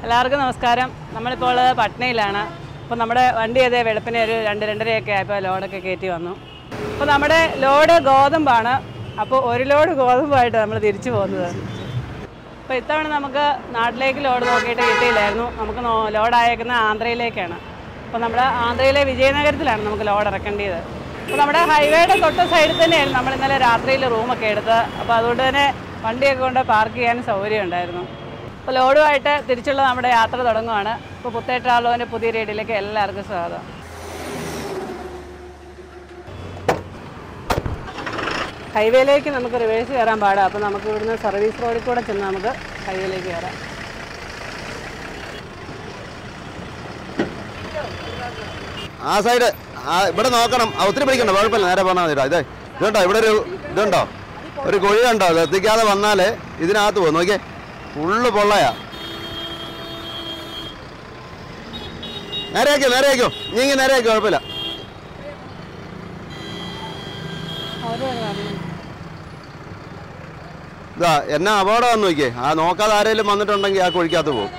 എല്ലാവർക്കും നമസ്കാരം നമ്മളിപ്പോൾ ഉള്ളത് പട്നയിലാണ് അപ്പോൾ നമ്മുടെ വണ്ടി അതേ വെളുപ്പിനെ ഒരു രണ്ട് രണ്ടരയൊക്കെ ആയപ്പോൾ ലോഡൊക്കെ കയറ്റി വന്നു അപ്പോൾ നമ്മുടെ ലോഡ് ഗോതമ്പാണ് അപ്പോൾ ഒരു ലോഡ് ഗോതമ്പായിട്ട് നമ്മൾ തിരിച്ചു പോകുന്നത് അപ്പോൾ ഇത്തവണ നമുക്ക് നാട്ടിലേക്ക് ലോഡ് നോക്കിയിട്ട് കിട്ടിയില്ലായിരുന്നു നമുക്ക് നോ- ലോഡ് അയക്കുന്ന ആന്ധ്രയിലേക്കാണ് അപ്പോൾ നമ്മുടെ ആന്ധ്രയിലെ വിജയനഗരത്തിലാണ് നമുക്ക് ലോഡ് ഇറക്കേണ്ടത് അപ്പോൾ നമ്മുടെ ഹൈവേയുടെ തൊട്ട് സൈഡിൽ തന്നെയായിരുന്നു നമ്മൾ ഇന്നലെ രാത്രിയിൽ റൂമൊക്കെ എടുത്തത് അപ്പോൾ അതുകൊണ്ട് തന്നെ വണ്ടിയൊക്കെ കൊണ്ട് പാർക്ക് ചെയ്യാൻ സൗകര്യം ഉണ്ടായിരുന്നു അപ്പോൾ ലോഡുമായിട്ട് തിരിച്ചുള്ള നമ്മുടെ യാത്ര തുടങ്ങുവാണ് ഇപ്പോൾ പുത്തേ ട്രാവലോൻ്റെ പുതിയ റേഡിയിലേക്ക് എല്ലാവർക്കും സ്വാഗതം ഹൈവേയിലേക്ക് നമുക്ക് റിവേഴ്സ് കയറാൻ പാടാം അപ്പോൾ നമുക്ക് ഇവിടുന്ന് സർവീസ് റോഡിൽ കൂടെ ചെന്ന് നമുക്ക് ഹൈവേയിലേക്ക് കയറാം ആ സൈഡ് ആ ഇവിടെ നോക്കണം ആ, ഒത്തിരി പിടിക്കണ്ട കുഴപ്പമില്ല നേരെ പറഞ്ഞാൽ മതി ഇതേ ഇതുണ്ടോ ഇവിടെ ഒരു ഇതുണ്ടോ ഒരു കുഴി ഉണ്ടോ അത് എത്തിക്കാതെ വന്നാൽ ഇതിനകത്ത് പോകും നോക്കിയേ ഫുള്ള് പൊള്ളയാ നേരെ ആക്കിയോ നേരെ ആക്കിയോ നീ ഇങ്ങനെ നേരെ ആക്കിയോ കുഴപ്പമില്ല ഇതാ എന്നാ അപകടം വന്ന് നോക്കിയേ ആ നോക്കാതെ ആരെങ്കിലും വന്നിട്ടുണ്ടെങ്കിൽ ആ കുഴിക്കകത്ത് പോകും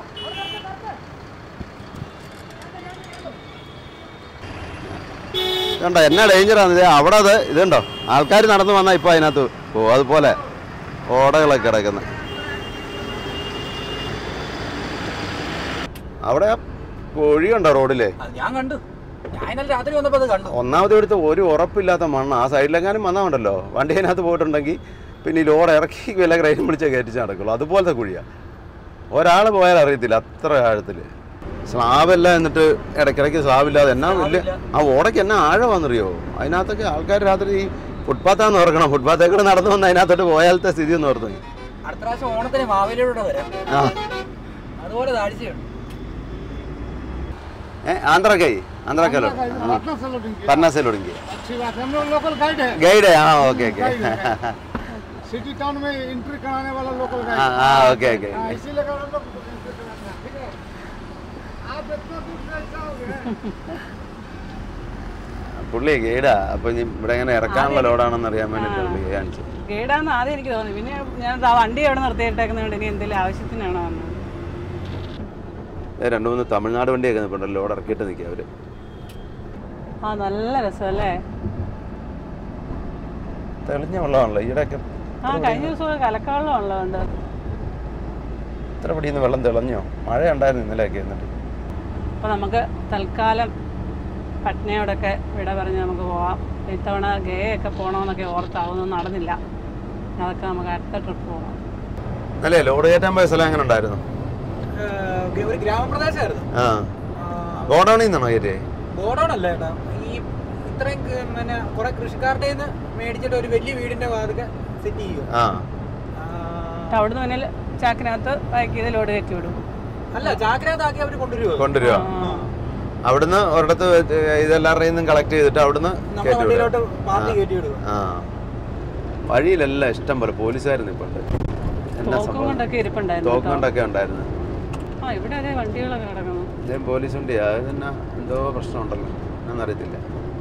കണ്ടോ എന്നാ ഡേഞ്ചറാണ് ഇത് അവിടെ അത് ഇതുണ്ടോ ആൾക്കാർ നടന്നു വന്നാൽ ഇപ്പോൾ അതിനകത്ത് ഓ അതുപോലെ ഓടകളൊക്കെ കിടക്കുന്നത് അവിടെ ആ കുഴിയുണ്ടോ റോഡിലെ അത് ഞാൻ കണ്ടു ഞാൻ ഇന്നലെ രാത്രി വന്നപ്പോ അത് കണ്ടു ഒന്നാമത് ഇവിടുത്തെ ഒരു ഉറപ്പില്ലാത്ത മണ്ണ് ആ സൈഡിലെങ്ങാനും വന്നാണ്ടല്ലോ വണ്ടി അതിനകത്ത് പോയിട്ടുണ്ടെങ്കിൽ പിന്നെ ഈ ലോഡ് ഇറക്കി വില ക്രൈം വിളിച്ചേ കയറ്റിച്ച് നടക്കുള്ളൂ അതുപോലത്തെ കുഴിയാണ് ഒരാൾ പോയാൽ അറിയത്തില്ല അത്ര ആഴത്തിൽ സ്ലാബല്ല എന്നിട്ട് ഇടയ്ക്കിടയ്ക്ക് സ്ലാബില്ലാതെ എന്നാ വലിയ ആ ഓടയ്ക്ക് എന്നാ ആഴമാണെന്നറിയോ അതിനകത്തൊക്കെ ആൾക്കാർ രാത്രി ഈ ഫുട്പാത്താന്ന് ഓർക്കണം ഫുട്പാത്തേക്ക് കൂടെ നടന്നു വന്ന് അതിനകത്തോട്ട് പോയാലത്തെ സ്ഥിതി ഒന്ന് ഓർത്തു അടുത്ത പ്രാവശ്യം ഓണത്തിന് മാവേലിയോടെ വരാം ആ അതുപോലെ താഴ്ചയുണ്ട് ഏ ആന്ധ്രക്കൈ ആന്ധ്രക്കല്ലോ पटना से लोडिंग किया പർണ സെലോടിങ്കി अच्छी बात है हम लोग लोकल गाइड है ഗൈഡ് ആ ഓക്കെ ഓക്കെ सिटी टाउन में एंट्री कराने वाला लोकल गाइड ആ ആ ഓക്കെ ഓക്കെ हाँ, इसीलिए हम लोग entry कराते हैं, ठीक है आप इतना दूर से ऐसा हो गए പുള്ളി ഗൈഡാ അപ്പൊ ഇനി ഇവിടെ ഇങ്ങനെ ഇറക്കാനുള്ള ലോഡാണെന്ന് അറിയാൻ വേണ്ടിട്ട് പുള്ളി കാണിച്ചു ഗൈഡാന്ന് ആദ്യം എനിക്ക് തോന്നി പിന്നെ ഞാൻ ആ വണ്ടി അവിടെ നിർത്തിയിട്ടേക്കുന്നതുകൊണ്ട് ഇനി എന്തെങ്കിലും ആവശ്യത്തിനാണോ വന്നത് ദേ രണ്ട് മൂന്ന് തമിഴ്നാട് വണ്ടിയൊക്കെ നിൽപ്പുണ്ടല്ലോ ലോഡ് ഇറക്കിയിട്ട് നിൽക്കുക അവര് ആ നല്ല രസമല്ലേ തെളിഞ്ഞ വെള്ളമാണല്ലോ ഈയിടെയൊക്കെ ആ കഴിഞ്ഞ ദിവസം കലക്കവെള്ളം ഉള്ളതുകൊണ്ട് ഇത്ര പിടിയുന്ന വെള്ളം തെളിഞ്ഞോ മഴ ഉണ്ടായിരുന്നു ഇന്നലെയൊക്കെ എന്നിട്ട് അപ്പോൾ നമുക്ക് തൽക്കാലം പട്നയോടൊക്കെ വിട പറഞ്ഞ് നമുക്ക് പോവാം ഇത്തവണ ഗേ ഒക്കെ പോകണമെന്നൊക്കെ ഓർത്താവുന്നു നടന്നില്ല അതൊക്കെ നമുക്ക് അടുത്ത ട്രിപ്പ് പോകാം അല്ലേ ലോഡ് കയറ്റാൻ പോയ സ്ഥലം എങ്ങനെ ഉണ്ടായിരുന്നു ഒരു ഗ്രാമപ്രദേശമായിരുന്നു ആ ഗോഡൗണിൽ നിന്നാണോ കയറ്റേ ഗോഡൗൺ അല്ല ഏട്ടാ ഈ ഇത്രയും ക- പിന്നെ കുറെ കൃഷിക്കാരുടെ നിന്ന് മേടിച്ചിട്ട് ഒരു വലിയ വീടിന്റെ വാതിക്കെ സെറ്റ് ചെയ്യും ആ എന്നിട്ട് അവിടുന്ന് മുന്നിൽ ചാക്കിനകത്ത് പാക്ക് ചെയ്ത് ലോഡ് കയറ്റി വിടും അല്ല ചാക്കിനകത്താക്കി അവർ കൊണ്ടുവരുമോ കൊണ്ടുവരിക ആ. അവിടുന്ന് ഒരിടത്ത് വെച്ച് ഇതെല്ലാവരുടെയും നിന്നും കളക്ട് ചെയ്തിട്ട് അവിടുന്ന് നമ്മുടെ കയറ്റി വിടുക വണ്ടിയിലോട്ട് പാർട്ടി കയറ്റി വിടുക ആ വഴിയിലെല്ലാം ഇഷ്ടം പോലെ പോലീസുകാർ നിൽപ്പുണ്ട് എന്നാ തോക്കും സംഭവം കൊണ്ടൊക്കെ ഇരിപ്പുണ്ടായിരുന്നു തോക്കും കേട്ടോ. കൊണ്ടൊക്കെ ഉണ്ടായിരുന്നു ആ ഇവിടെ അതേ വണ്ടികളൊക്കെ കിടക്കുന്നു ഇദ്ദേഹം പോലീസ് വണ്ടിയാ അത് തന്നെ എന്തോ പ്രശ്നമുണ്ടല്ലോ എന്നറിയത്തില്ല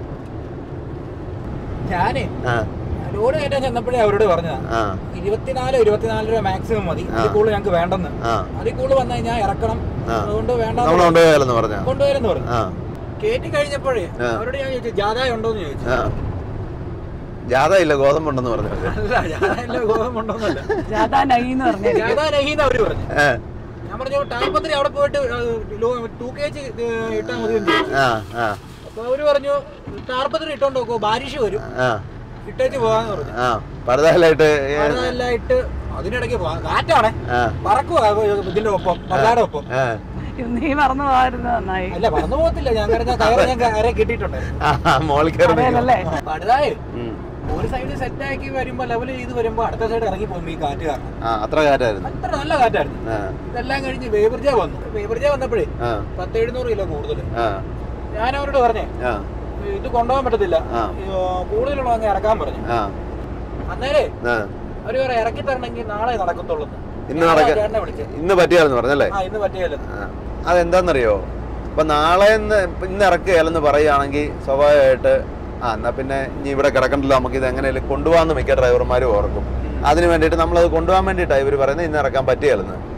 ഞാനേ ആ ലോഡ് കയറ്റാൻ ചെന്നപ്പോഴേ അവരോട് പറഞ്ഞതാ ആ ഇരുപത്തിനാല് ഇരുപത്തിനാല് രൂപ മാക്സിമം മതി അതിൽ കൂടുതൽ ഞങ്ങൾക്ക് വേണ്ടെന്ന് ആ അതിൽ കൂടുതൽ വന്നു കഴിഞ്ഞാൽ ഇറക്കണം ആ. അതുകൊണ്ട് വേണ്ട നമ്മൾ കൊണ്ടുപോയാലെന്ന് പറഞ്ഞ കൊണ്ടുവരുന്നു പറഞ്ഞു ആ കയറ്റി കഴിഞ്ഞപ്പോഴേ ആ. അവരോട് ഞാൻ ചോദിച്ചു ജാഥ ഉണ്ടോന്ന് ചോദിച്ചു ആ ജാഥ ഇല്ല ഗോതമ്പുണ്ടെന്ന് പറഞ്ഞു അല്ല ജാഥ ഗോതമ്പുണ്ടോന്നല്ല ജാഥാ നൈ എന്ന് പറഞ്ഞാൽ ജാഥ നഹീന്ന് അവര് പറഞ്ഞു ഏ, ഞാൻ പറഞ്ഞു ടാൽപത്രി അവിടെ പോയിട്ട് ടൂ കെ ജി ഇട്ടാൽ മതി എന്ന് ചോദിച്ചു ആ ആ അപ്പൊ അവര് പറഞ്ഞു ടാർപ്പത്രി ഇട്ടോണ്ട് നോക്കൂ ബാരിഷ് വരും ആ ഇട്ടേച്ച് പോവാന്ന് പറഞ്ഞു ആ പരതാലായിട്ട് അതെല്ലാം ഇട്ട് അതിനിടയ്ക്ക് പോവാ- കാറ്റാണേ ആ പറക്കുവാ ഇതിന്റെ ഒപ്പം പല്ലാടെ ഒപ്പം ആ നീ മറന്നു പോകായിരുന്നു നന്നായി അല്ല പറന്നു പോകത്തില്ല ഞാൻ കാരണം കയറി ഞാൻ കയറി കിട്ടിയിട്ടുണ്ടായിരുന്നു ആ മോളിൽ കയറി നിൽക്കും. അറിയാലല്ലേ പടുതായി ഉം. ഒരു സൈഡ് സെറ്റ് ആക്കി വരുമ്പോ ലെവൽ ചെയ്ത് വരുമ്പോ അടുത്ത സൈഡ് ഇറങ്ങി പോകുമ്പോ ഈ കാറ്റ് കാരണം ആ അത്ര കാറ്റായിരുന്നു അത്ര നല്ല കാറ്റായിരുന്നു ആ ഇതെല്ലാം കഴിഞ്ഞ് വേബർജ വന്നു വേബർജ വന്നപ്പോഴേ ആ പത്ത് എഴുന്നൂറ് കിലോ കൂടുതൽ ആ ഞാൻ അവരോട് പറഞ്ഞേ ആ ഇത് കൊണ്ടുപോകാൻ പറ്റത്തില്ല ആ. ഈ, ഓ, കൂടുതലുള്ള അങ്ങ് ഇറക്കാൻ പറഞ്ഞു ആ അന്നേരേ ആ അവര് പറയാം ഇറക്കി തരണമെങ്കിൽ നാളെ നടക്കത്തുള്ളൂ ഇന്ന് നടക്ക ചേട്ടനെ വിളിച്ചേ ഇന്ന് പറ്റിയാലെന്ന് പറഞ്ഞല്ലേ ആ ഇന്ന് പറ്റിയല്ലോ ആ. അതെന്താന്നറിയോ ഇപ്പൊ നാളെ ഇന്ന് ഇന്ന് ഇറക്കുകയല്ലെന്ന് പറയുകയാണെങ്കിൽ സ്വാഭാവികമായിട്ട് ആ എന്നാ പിന്നെ ഇനി ഇവിടെ കിടക്കണ്ടല്ലോ നമുക്ക് ഇത് എങ്ങനെയാലും കൊണ്ടുപോകാന്ന് മിക്ക ഡ്രൈവർമാരും ഓർക്കും അതിന് വേണ്ടിയിട്ട് നമ്മളത് കൊണ്ടുപോകാൻ വേണ്ടിയിട്ടാണ് ഇവർ പറയുന്നത് ഇന്ന് ഇറക്കാൻ പറ്റുകയല്ലെന്ന്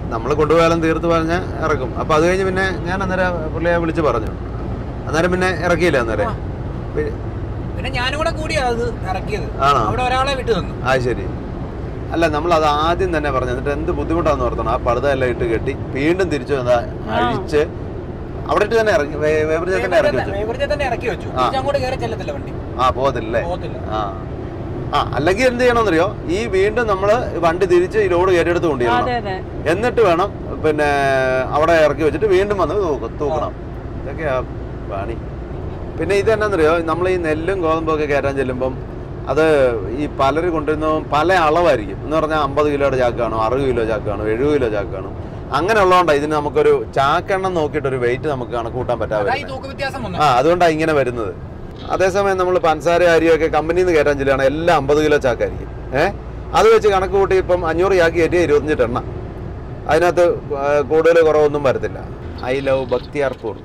നമ്മൾ കൊണ്ടുപോയാലും തീർത്ത് പറഞ്ഞ് ഇറക്കും അപ്പോൾ അത് കഴിഞ്ഞ് പിന്നെ ഞാൻ അന്നേരം പുള്ളിയെ വിളിച്ച് പറഞ്ഞു അന്നേരം പിന്നെ ഇറക്കിയില്ല അന്നേരം പി- പിന്നെ ഞാനും കൂടെ കൂടിയാ അത് ഇറക്കിയത് ആണോ അവിടെ ഒരാളെ വിട്ടു തന്നു ആ ശരി അല്ല നമ്മൾ അത് ആദ്യം തന്നെ പറഞ്ഞു എന്നിട്ട് എന്ത് ബുദ്ധിമുട്ടാന്ന് ഓർത്തണം ആ പടുത എല്ലാം ഇട്ട് കെട്ടി വീണ്ടും തിരിച്ചു വന്നാ അഴിച്ച് അവിടെ ഇട്ട് തന്നെ ഇറങ്ങി വേവറിജ തന്നെ ഇറക്കി വെച്ചു വേവറിജെ തന്നെ ഇറക്കി വെച്ചു ആ. തിരിച്ച് അങ്ങോട്ട് കയറി ചെല്ലത്തില്ല വണ്ടി ആ പോകത്തില്ലേ പോകത്തില്ല ആ ആ അല്ലെങ്കിൽ എന്ത് ചെയ്യണമെന്നറിയോ ഈ വീണ്ടും നമ്മൾ വണ്ടി തിരിച്ച് ഈ ലോഡ് കയറ്റിയെടുത്ത് കൊണ്ടുവരണം അതെ അതെ എന്നിട്ട് വേണം പിന്നെ അവിടെ ഇറക്കി വെച്ചിട്ട് വീണ്ടും വന്ന് തൂക്ക- തൂക്കണം ഇതൊക്കെയാ പണി പിന്നെ ഇത് എന്നാന്നറിയോ നമ്മൾ ഈ നെല്ലും ഗോതമ്പും ഒക്കെ കയറ്റാൻ ചെല്ലുമ്പം അത് ഈ പലര് കൊണ്ടുവരുന്നതും പല അളവായിരിക്കും എന്ന് പറഞ്ഞാൽ അമ്പത് കിലോയുടെ ചാക്ക് കാണും അറുപത് കിലോ ചാക്ക് കാണും എഴുപത് കിലോ ചാക്ക് കാണും അങ്ങനെ ഉള്ളതുകൊണ്ടാണ് ഇതിന് നമുക്കൊരു ചാക്കെണ്ണം നോക്കിയിട്ട് ഒരു വെയിറ്റ് നമുക്ക് കണക്കൂട്ടാൻ പറ്റാതെ അതാ ഈ തൂക്ക വ്യത്യാസം വന്നു ആ അതുകൊണ്ടാണ് ഇങ്ങനെ വരുന്നത് അതേസമയം നമ്മൾ പഞ്ചസാര അരിയൊക്കെ കമ്പനിയിൽ നിന്ന് കയറ്റാൻ ചെല്ലുകയാണ് എല്ലാം അമ്പത് കിലോ ചാക്കായിരിക്കും ഏഹ് അത് വെച്ച് കണക്ക് കൂട്ടി ഇപ്പം അഞ്ഞൂറ് ചാക്ക് കയറ്റിയ ഇരുപത്തഞ്ച് ടണ്ണ അതിനകത്ത് ആ, കൂടുതൽ കുറവൊന്നും വരത്തില്ല ഐ ലവ് ബക്തിയാർപൂർ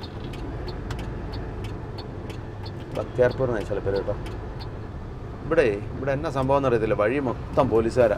ബക്തിയാർപൂർ എന്നായി സ്ഥലപ്പേര് കേട്ടോ ഇവിടെ ഇവിടെ എന്നാ സംഭവം എന്നറിയത്തില്ല വഴി മൊത്തം പോലീസുകാരാ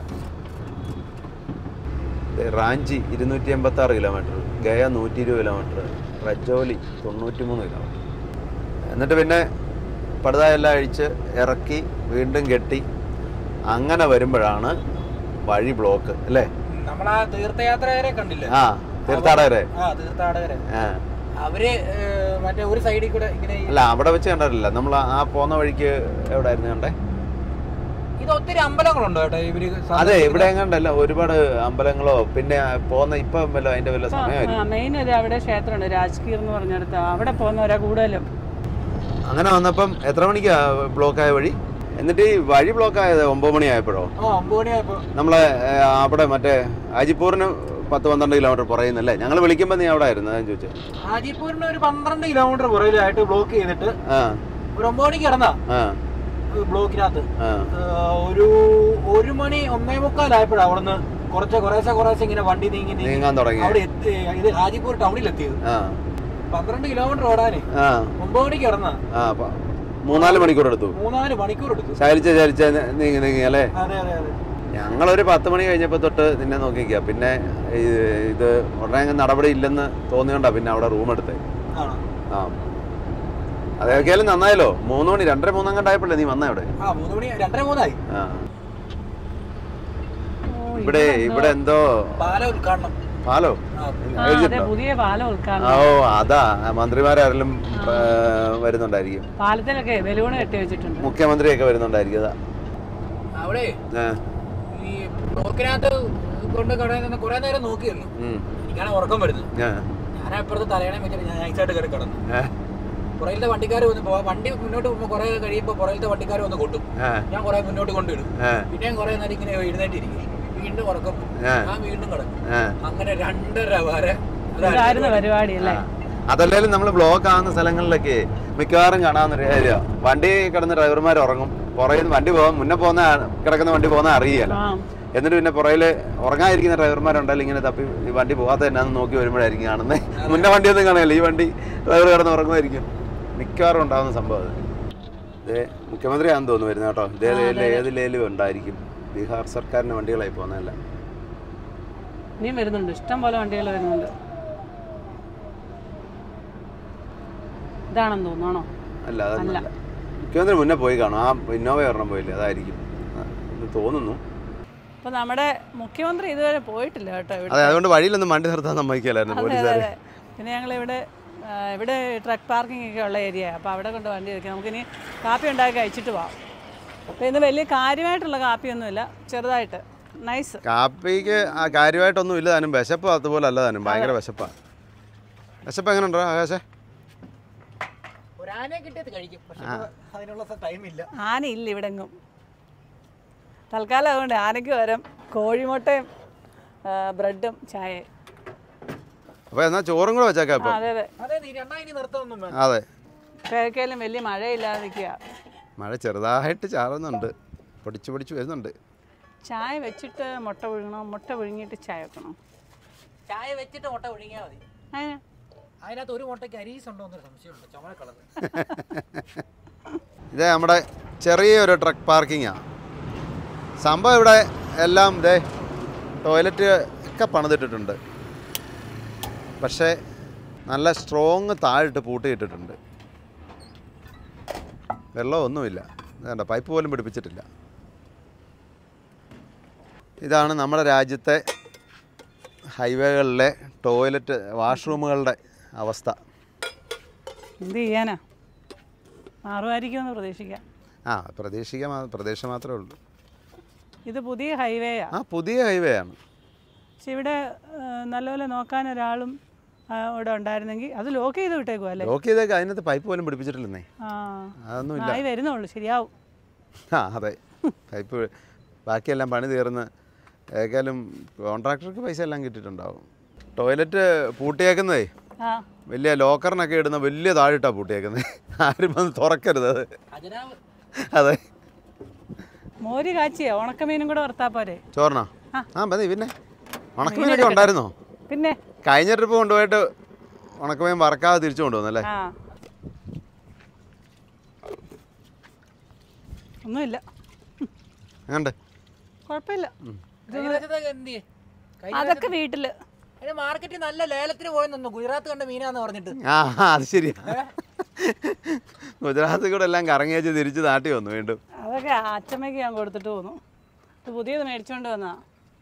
ദേ, റാഞ്ചി ഇരുന്നൂറ്റി എൺപത്തി ആറ് കിലോമീറ്റർ ഗയ നൂറ്റി ഇരുപത് കിലോമീറ്റർ റജോലി തൊണ്ണൂറ്റി മൂന്ന് കിലോമീറ്റർ എന്നിട്ട് പിന്നെ പടുതായെല്ലാം അഴിച്ച് ഇറക്കി വീണ്ടും കെട്ടി അങ്ങനെ വരുമ്പോഴാണ് വഴി ബ്ലോക്ക് അല്ലേ നമ്മളാ തീർത്ഥയാത്രകരെ കണ്ടില്ലേ ആ തീർത്ഥാടകരെ ആ തീർത്ഥാടകരെ ആ അവര് ഏർ, മറ്റേ ഒരു സൈഡിൽ കൂടെ ഇങ്ങനെ ഈ- അല്ല അവിടെ വെച്ച് കണ്ടിട്ടില്ല നമ്മൾ ആ പോന്ന വഴിക്ക് എവിടെ ആയിരുന്നു കണ്ടേ ഇത് ഒത്തിരി അമ്പലങ്ങളുണ്ടോ കേട്ടോ ഇവര് അതെ സന്ദർശിക്കുന്ന- ഇവിടെ എങ്ങാണ്ടല്ല ഒരുപാട് അമ്പലങ്ങളോ പിന്നെ പോന്ന ഇപ്പം വല്ല അതിന്റെ വല്ല സമയമായിരിക്കും മെയിൻ ഒരു അവിടെ ക്ഷേത്രമുണ്ട് രാജ്കീർ എന്ന് പറഞ്ഞിടത്ത് അവിടെ പോകുന്നവരാ കൂടുതലും അങ്ങനെ വന്നപ്പം എത്ര മണിക്കാ ബ്ലോക്ക് ആയ വഴി എന്നിട്ട് ഈ വഴി ബ്ലോക്ക് ആയത് ഒമ്പത് മണി ആയപ്പോഴോ ആ ഒമ്പത് മണിയായപ്പോ നമ്മളെ ഏ, അവിടെ മറ്റേ ആജിപ്പൂരിന് പത്ത് പന്ത്രണ്ട് കിലോമീറ്റർ പറയുന്നല്ലേ ഞങ്ങൾ വിളിക്കുമ്പോൾ നീ അവിടെ ആയിരുന്നു ഞാൻ ചോദിച്ചത് ഹാജിപ്പൂരിന് ഒരു പന്ത്രണ്ട് കിലോമീറ്റർ പുറകിലായിട്ട് ബ്ലോക്ക് ചെയ്തിട്ട് ആ ഒരു ഒമ്പത് മണിക്ക് ഇറന്നാ ആ ബ്ലോക്കിനകത്ത് ആ ഏർ, ഒരു ഒരു മണി ഒന്നേ മുക്കാലായപ്പോഴാണ് അവിടുന്ന് കുറച്ച് കുറേശ്ശെ കുറേശ്ശെ ഇങ്ങനെ വണ്ടി നീങ്ങി നീങ്ങി നീങ്ങാൻ തുടങ്ങി അവിടെ എത്തി ഇത് ഹാജിപ്പൂർ ടൗണിൽ എത്തിയത് ആ പന്ത്രണ്ട് കിലോമീറ്റർ ഓടാനേ ആ ഒമ്പത് മണിക്ക് ഇറന്നാ ആ പ- മൂന്നാല് മണിക്കൂർ എടുത്തു മൂന്നാല് മണിക്കൂർ എടുത്തു ചരിച്ച ചരിച്ച നീങ്ങി നീങ്ങി അല്ലേ അതെ അതെ അതെ ഞങ്ങളൊരു പത്ത് മണി കഴിഞ്ഞപ്പോൾ തൊട്ട് നിന്നെ നോക്കിക്കുക പിന്നെ ഇത് ഇത് ഉടനെ അങ്ങ് നടപടി ഇല്ലെന്ന് തോന്നിയോണ്ടാ പിന്നെ അവിടെ റൂം എടുത്തേ ആണോ ആ അതൊക്കെയാലും നന്നായല്ലോ മൂന്ന് മണി രണ്ടര മൂന്നങ്ങണ്ടായപ്പോഴേ നീ വന്ന ഇവിടെ ആ മൂന്ന് മണി രണ്ടര മൂന്നായി ആ ഓ, ഇവിടെ ഇവിടെ എന്തോ പാല ഉദ്ഘാടനം പാലോ ആ, ആ, അതെ എഴുതിയിട്ടുണ്ടോ പുതിയ പാലം ആ, ഉദ്ഘാടനം ഓ അതാ മന്ത്രിമാരാരെങ്കിലും ഏ, വരുന്നുണ്ടായിരിക്കും പാലത്തിലൊക്കെ ബലൂണ് കെട്ടി വെച്ചിട്ടുണ്ട് മുഖ്യമന്ത്രിയൊക്കെ വരുന്നുണ്ടായിരിക്കും അതാ അവിടെ ഏ, ഈ ബ്ലോക്കിനകത്ത് കൊണ്ട് കടയിൽ നിന്ന് കുറെ നേരം നോക്കിയിരുന്നു ഉം, എനിക്കാണ് ഉറക്കം വരുന്നത് ഏ, ഞാൻ അപ്പുറത്ത് തലയണ വെച്ചിട്ട് ഞാൻ നൈസായിട്ട് കയറി കിടന്നു ഏ, പുറയിലത്തെ വണ്ടിക്കാർ വന്ന് പോവാ വണ്ടി മുന്നോട്ട് പോകുമ്പോൾ കുറെ കഴിയുമ്പോൾ പുറയിലത്തെ വണ്ടിക്കാർ വന്ന് കൊട്ടും ഏ, ഞാൻ കുറെ മുന്നോട്ട് കൊണ്ടിടും ഏ, പിന്നെയും കുറെ നേരം ഇങ്ങനെ എഴുന്നേറ്റിരിക്കും വീണ്ടും ഉറക്കം വരും. ഏ. ഞാൻ വീണ്ടും കിടക്കും ഏ. അങ്ങനെ രണ്ടര വരെ ഇതായിരുന്നു പരിപാടി അല്ലേ അതല്ലേലും നമ്മൾ ബ്ലോക്ക് ആവുന്ന സ്ഥലങ്ങളിലൊക്കെ മിക്കവാറും കാണാവുന്നൊരു കാര്യമാണ് വണ്ടി കിടന്ന് ഡ്രൈവർമാർ ഉറങ്ങും പുറകിൽ നിന്ന് വണ്ടി പോകാൻ മുന്നേ പോകുന്ന ആ- കിടക്കുന്ന വണ്ടി പോകുന്ന അറിയില്ല ആ എന്നിട്ട് പിന്നെ പുറകിൽ ഉറങ്ങാതിരിക്കുന്ന ഡ്രൈവർമാരുണ്ടെങ്കിൽ ഇങ്ങനെ തപ്പി ഈ വണ്ടി പോകാത്ത എന്നാന്ന് നോക്കി വരുമ്പോഴായിരിക്കും കാണുന്നത് മുന്നേ വണ്ടിയൊന്നും കാണുകയില്ല ഈ വണ്ടി ഡ്രൈവർ കിടന്ന് ഉറങ്ങുമായിരിക്കും മിക്കവാറും ഉണ്ടാകുന്ന സംഭവം അത് ഇതേ മുഖ്യമന്ത്രിയാണെന്ന് തോന്നുന്നു വരുന്നത് കേട്ടോ ഇതേ ലേല് ഏത് ലേലും ഉണ്ടായിരിക്കും ബീഹാർ സർക്കാരിൻ്റെ വണ്ടികളായി പോകുന്നതല്ല ഇനിയും വരുന്നുണ്ട് ഇഷ്ടം പോലെ വണ്ടികൾ വരുന്നുണ്ട് ഇതാണെന്ന് തോന്നുന്നു അല്ല അതല്ല മുഖ്യമന്ത്രി മുന്നേ പോയി കാണും ആ ഇന്നോവ ഒരെണ്ണം പോയില്ലേ അതായിരിക്കും ആ, എന്ന് തോന്നുന്നു അപ്പൊ നമ്മുടെ മുഖ്യമന്ത്രി ഇതുവരെ പോയിട്ടില്ല കേട്ടോ ഇവിടെ അതെ അതുകൊണ്ട് വഴിയിലൊന്നും വണ്ടി നിർത്താൻ സമ്മതിക്കലായിരുന്നു അതെ അതെ പോലീസുകാർ അതെ പിന്നെ ഞങ്ങൾ ഇവിടെ ഇവിടെ ട്രക്ക് പാർക്കിംഗ് ഒക്കെ ഉള്ള ഏരിയ അപ്പോൾ അവിടെ കൊണ്ട് വണ്ടി വെക്കാം നമുക്കിനി കാപ്പി ഉണ്ടാക്കി കഴിച്ചിട്ട് പോവാം അപ്പോൾ ഇന്ന് വലിയ കാര്യമായിട്ടുള്ള കാപ്പിയൊന്നുമില്ല ചെറുതായിട്ട് നൈസ് കാപ്പിക്ക് ആ കാര്യമായിട്ടൊന്നും ഇല്ല താനും വിശപ്പ് അതുപോലെ അല്ല താനും ഭയങ്കര വിശപ്പാണ് വിശപ്പ് എങ്ങനെ ഉണ്ടോ ആകാശേ ഒരാനെ കിട്ടിയത് കഴിക്കും പക്ഷെ ഇപ്പൊ അതിനുള്ള ടൈം ഇല്ല ആനയില്ല ഇവിടെ എങ്ങും തൽക്കാലം അതുകൊണ്ട് ആനയ്ക്ക് പകരം കോഴിമുട്ടയും ആ, ബ്രെഡും ചായയും അപ്പോൾ എന്നാൽ ചോറും കൂടെ വെച്ചേക്കാം ആ ഇപ്പം അതെ അതെ അതെ നീ രണ്ടാ ഇനി നിർത്തമൊന്നും വേണ്ട അതെ കിഴക്കേലും വലിയ മഴയില്ലാതെ നിൽക്കുക മഴ ചെറുതായിട്ട് ചാറുന്നുണ്ട് പൊടിച്ച് പൊടിച്ച് വരുന്നുണ്ട് ചായ വെച്ചിട്ട് മുട്ട പുഴുങ്ങണം മുട്ട പുഴുങ്ങിയിട്ട് ചായ വെക്കണം ചായ വെച്ചിട്ട് മുട്ട ഒഴുങ്ങിയാൽ മതി അതിന് അതിനകത്ത് ഒരു മുട്ടയ്ക്ക് അരീസ് ഉണ്ടോ എന്നൊരു സംശയമുണ്ട് ചുമല കളർ ഇത് നമ്മുടെ ചെറിയൊരു ട്രക്ക് പാർക്കിങ്ങാണ് സംഭവം ഇവിടെ എല്ലാം ഇതേ ടോയ്ലറ്റ് ഒക്കെ പണിതിട്ടിട്ടുണ്ട് പക്ഷേ നല്ല സ്ട്രോങ് താഴിട്ട് പൂട്ടിയിട്ടിട്ടുണ്ട് വെള്ളമൊന്നുമില്ല വേണ്ട പൈപ്പ് പോലും പിടിപ്പിച്ചിട്ടില്ല ഇതാണ് നമ്മുടെ രാജ്യത്തെ ഹൈവേകളിലെ ടോയ്ലറ്റ് വാഷ്റൂമുകളുടെ അവസ്ഥ എന്ത് ചെയ്യാനാ മാറുമായിരിക്കുമെന്ന് പ്രതീക്ഷിക്കാം ആ പ്രതീക്ഷിക്കാൻ മാ- പ്രതീക്ഷ മാത്രമേ ഉള്ളൂ ഇത് പുതിയ ഹൈവേയാ ആ പുതിയ ഹൈവേ ആണ് പക്ഷെ ഇവിടെ ആ, നല്ലപോലെ നോക്കാൻ ഒരാളും ആ, ഇവിടെ ഉണ്ടായിരുന്നെങ്കിൽ അത് ലോക്ക് ചെയ്ത് വിട്ടേക്കും അല്ലേ ലോക്ക് ചെയ്തേക്ക് അതിനകത്ത് പൈപ്പ് പോലും പിടിപ്പിച്ചിട്ടില്ലെന്നേ ആ അതൊന്നും ഇല്ല ആയി വരുന്നുള്ളൂ ശരിയാവും ആ അതെ പൈപ്പ് ബാക്കിയെല്ലാം പണി തീർന്ന് ഏക്കാലും കോൺട്രാക്ടർക്ക് പൈസ എല്ലാം കിട്ടിയിട്ടുണ്ടാവും ടോയ്ലറ്റ് പൂട്ടിയേക്കുന്നതേ ആ വലിയ ലോക്കറിനൊക്കെ ഇടുന്ന വലിയ താഴിട്ടാണ് പൂട്ടിയേക്കുന്നത് ആരും വന്ന് തുറക്കരുത് അത് ഖജനാവ് അതെ മോര് കാച്ചിയാ ഉണക്കമീനും കൂടെ വറുത്താ പോരെ ചോറിനോ ആ മതി പിന്നെ ഉണക്കമീനൊക്കെ ഉണ്ടായിരുന്നോ പിന്നെ കഴിഞ്ഞ ട്രിപ്പ് കൊണ്ടുപോയിട്ട് ഉണക്കമീൻ വറക്കാതെ തിരിച്ചു കൊണ്ടുവന്നല്ലേ ആ ഒന്നുമില്ല അങ്ങണ്ട് കുഴപ്പമില്ല കഴിഞ്ഞ പ്രാവശ്യത്തെ എന്ത് ചെയ്യ്? കഴിഞ്ഞ അതൊക്കെ വീട്ടില് അതിന് മാർക്കറ്റിൽ നല്ല ലേലത്തിന് പോയി നിന്നു ഗുജറാത്ത് കണ്ട മീനാന്ന് പറഞ്ഞിട്ട് ആ അത് ശരിയാ ഗുജറാത്തിൽ കൂടെ എല്ലാം കറങ്ങി വെച്ച് തിരിച്ച് നാട്ടി വന്നു വീണ്ടും അതൊക്കെ അച്ചമ്മയ്ക്ക് ഞാൻ കൊടുത്തിട്ട് പോന്നു ഇത് പുതിയത് മേടിച്ചോണ്ട് വന്നാ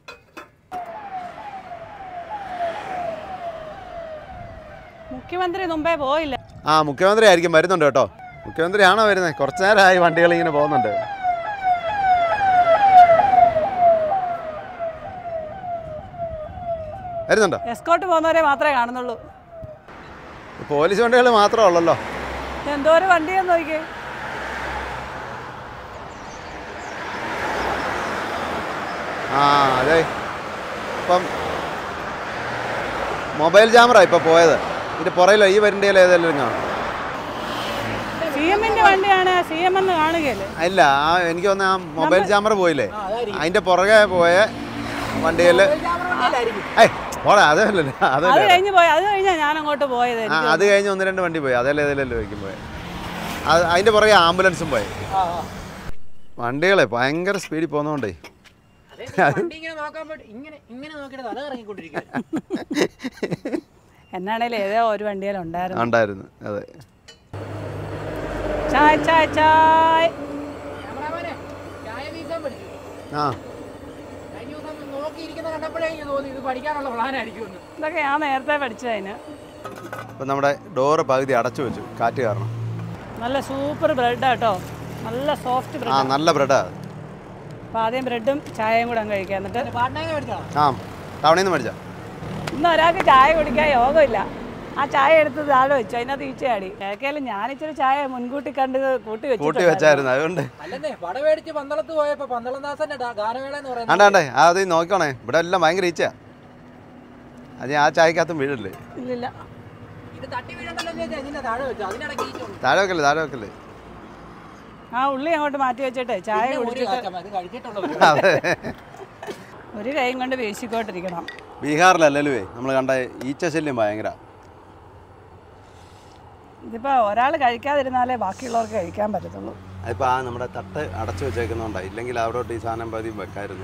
മുഖ്യമന്ത്രി മുമ്പേ പോയില്ല ആ മുഖ്യമന്ത്രി ആയിരിക്കും വരുന്നുണ്ട് കേട്ടോ മുഖ്യമന്ത്രി ആണോ വരുന്നത് കുറച്ച് നേരമായി വണ്ടികൾ ഇങ്ങനെ പോകുന്നുണ്ട് വരുന്നുണ്ടോ എസ്കോട്ട് പോകുന്നവരെ മാത്രമേ കാണുന്നുള്ളൂ പോലീസ് വണ്ടികൾ മാത്രമേ ഉള്ളല്ലോ എന്തോ ഒരു വണ്ടിയെന്ന് നോക്കിയേ ആ അതെ ഇപ്പം മൊബൈൽ ക്യാമറ ഇപ്പം പോയത് ഇതിൻ്റെ പുറയിലോ ഈ വരണ്ടിയിൽ ഏതെങ്കിലും കാണും സി എമ്മിന്റെ വണ്ടിയാണ് സി എം എന്ന് കാണുകയല്ലേ ഇല്ല ആ എനിക്ക് തോന്നുന്നു ആ മൊബൈൽ ക്യാമറ പോയില്ലേ ആ അതായിരിക്കും അതിൻ്റെ പുറകെ പോയ വണ്ടിയിൽ ക്യാമറയിലായിരിക്കും ഏയ് പോടാ അതല്ലല്ലോ അത് അതല്ലേ കഴിഞ്ഞ് പോയി അത് കഴിഞ്ഞാ ഞാൻ അങ്ങോട്ട് പോയത് ആ എനിക്ക് അത് കഴിഞ്ഞ് ഒന്ന് രണ്ട് വണ്ടി പോയി അതല്ലേ ഏതെല്ലാം വയ്ക്കും പോയത് അത് അതിൻ്റെ പുറകെ ആംബുലൻസും പോയി ആ ആ വണ്ടികളെ ഭയങ്കര സ്പീഡിൽ പോകുന്നതുകൊണ്ടേ അതെ, ഈ വണ്ടി ഇങ്ങനെ നോക്കാൻ വേണ്ടി ഇങ്ങനെ ഇങ്ങനെ നോക്കിയിട്ട് തല ഇറങ്ങിക്കൊണ്ടിരിക്കുക എന്നാണേലും ഏതോ ഒരു വണ്ടിയിലുണ്ടായിരുന്നു ഉണ്ടായിരുന്നു അതെ ചായ് ചായ് ചായ് ക്യാമറാമാനെ ചായ വീസാൻ പഠിച്ചു ആ കഴിഞ്ഞ ദിവസം നോക്കിയിരിക്കുന്ന കണ്ടപ്പോഴേ എനിക്ക് തോന്നി ഇത് പഠിക്കാനുള്ള പ്ലാനായിരിക്കുമെന്ന് ഇതൊക്കെ ഞാൻ നേരത്തെ പഠിച്ചതിന് ഇപ്പം നമ്മുടെ ഡോറ് പകുതി അടച്ചു വെച്ചു കാറ്റ് കാരണം നല്ല സൂപ്പർ ബ്രെഡ് കേട്ടോ നല്ല സോഫ്റ്റ് ആ ബ്രെഡ് നല്ല ബ്രെഡാ അപ്പോൾ ആദ്യം ബ്രെഡും ചായയും കൂടെ അങ്ങ് കഴിക്കാം എന്നിട്ട് പാട്ടനായി മേടിച്ചാണോ ആ ടൗണിൽ നിന്ന് മേടിച്ചാ ഇന്ന് ഒരാൾക്ക് ചായ കുടിക്കാൻ യോഗമില്ല ആ ചായ എടുത്ത് താഴെ വെച്ചു അതിനകത്ത് ഈച്ചയാടി ഏക്കാലും ഞാനിച്ചിരി ചായ മുൻകൂട്ടി കണ്ട് കൂട്ടി കൂട്ടി വെച്ചിട്ടുണ്ട് വെച്ചായിരുന്നു അതുകൊണ്ട് അല്ലെന്നേ പട മേടിച്ച് പന്തളത്ത് പോയപ്പോ പന്തളദാസന്റെ ഡാ- ഗാനമേള എന്ന് പറയുന്നത് ആണ്ടാ ആണ്ടേ ആ അത് നോക്കണേ ഇവിടെ എല്ലാം ഭയങ്കര ഈച്ചയാ അത് ആ ചായക്കകത്തും വീഴല്ലേ ഇല്ലില്ല ഇത് തട്ടി വീഴണ്ടല്ലോ എന്ന് വിചാരിച്ചാ ഇതിന്റെ താഴെ വെച്ചു അതിനിടയ്ക്ക് ഈ ചോദിച്ചു. താഴെ വെക്കല്ലേ താഴെ വെക്കല്ലേ ആ ഉള്ളി അങ്ങോട്ട് മാറ്റി വെച്ചിട്ട് ചായ പിന്നെ ഒരു കുടിച്ചിട്ട് കാച്ചമ്മ, ഇത് കഴിച്ചിട്ടുള്ള അതെ ഒരു കൈയും കൊണ്ട് വീശിക്കോട്ടിരിക്കണം ബീഹാറിലല്ലല്ലോ നമ്മൾ കണ്ട ഈച്ച ശല്യം ഭയങ്കര ഇതിപ്പോൾ ഒരാൾ കഴിക്കാതിരുന്നാലേ ബാക്കിയുള്ളവർക്ക് കഴിക്കാൻ പറ്റത്തുള്ളൂ അതിപ്പോൾ ആ നമ്മുടെ തട്ട് അടച്ചു വെച്ചേക്കുന്നതുകൊണ്ടാണ് ഇല്ലെങ്കിൽ അവിടോട്ട് ഈ സാധനം പതിയും വെക്കായിരുന്നു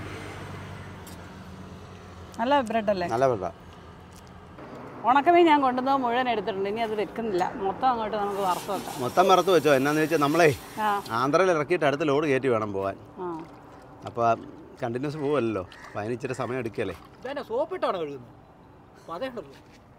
നല്ല ബ്രെഡല്ലേ നല്ല വെള്ള ഉണക്കമീൻ ഞാൻ കൊണ്ടുവന്നത് മുഴുവൻ എടുത്തിട്ടുണ്ട് ഇനി അത് വെക്കുന്നില്ല മൊത്തം അങ്ങോട്ട് നമുക്ക് വറുത്ത് വെക്കാം മൊത്തം മറത്ത് വെച്ചോ എന്നാന്ന് വെച്ചാൽ നമ്മളെ ആ ആന്ധ്രയിൽ ഇറക്കിയിട്ട് അടുത്ത ലോഡ് കയറ്റി വേണം പോകാൻ ആ അപ്പോൾ കണ്ടിന്യൂസ് പോവല്ലോ അപ്പോൾ അതിന് ഇച്ചിരി സമയം എടുക്കല്ലേ ഇതന്നെ സോപ്പിട്ടാണ് കഴുകുന്നത് അപ്പൊ അതേ ഉള്ളൂ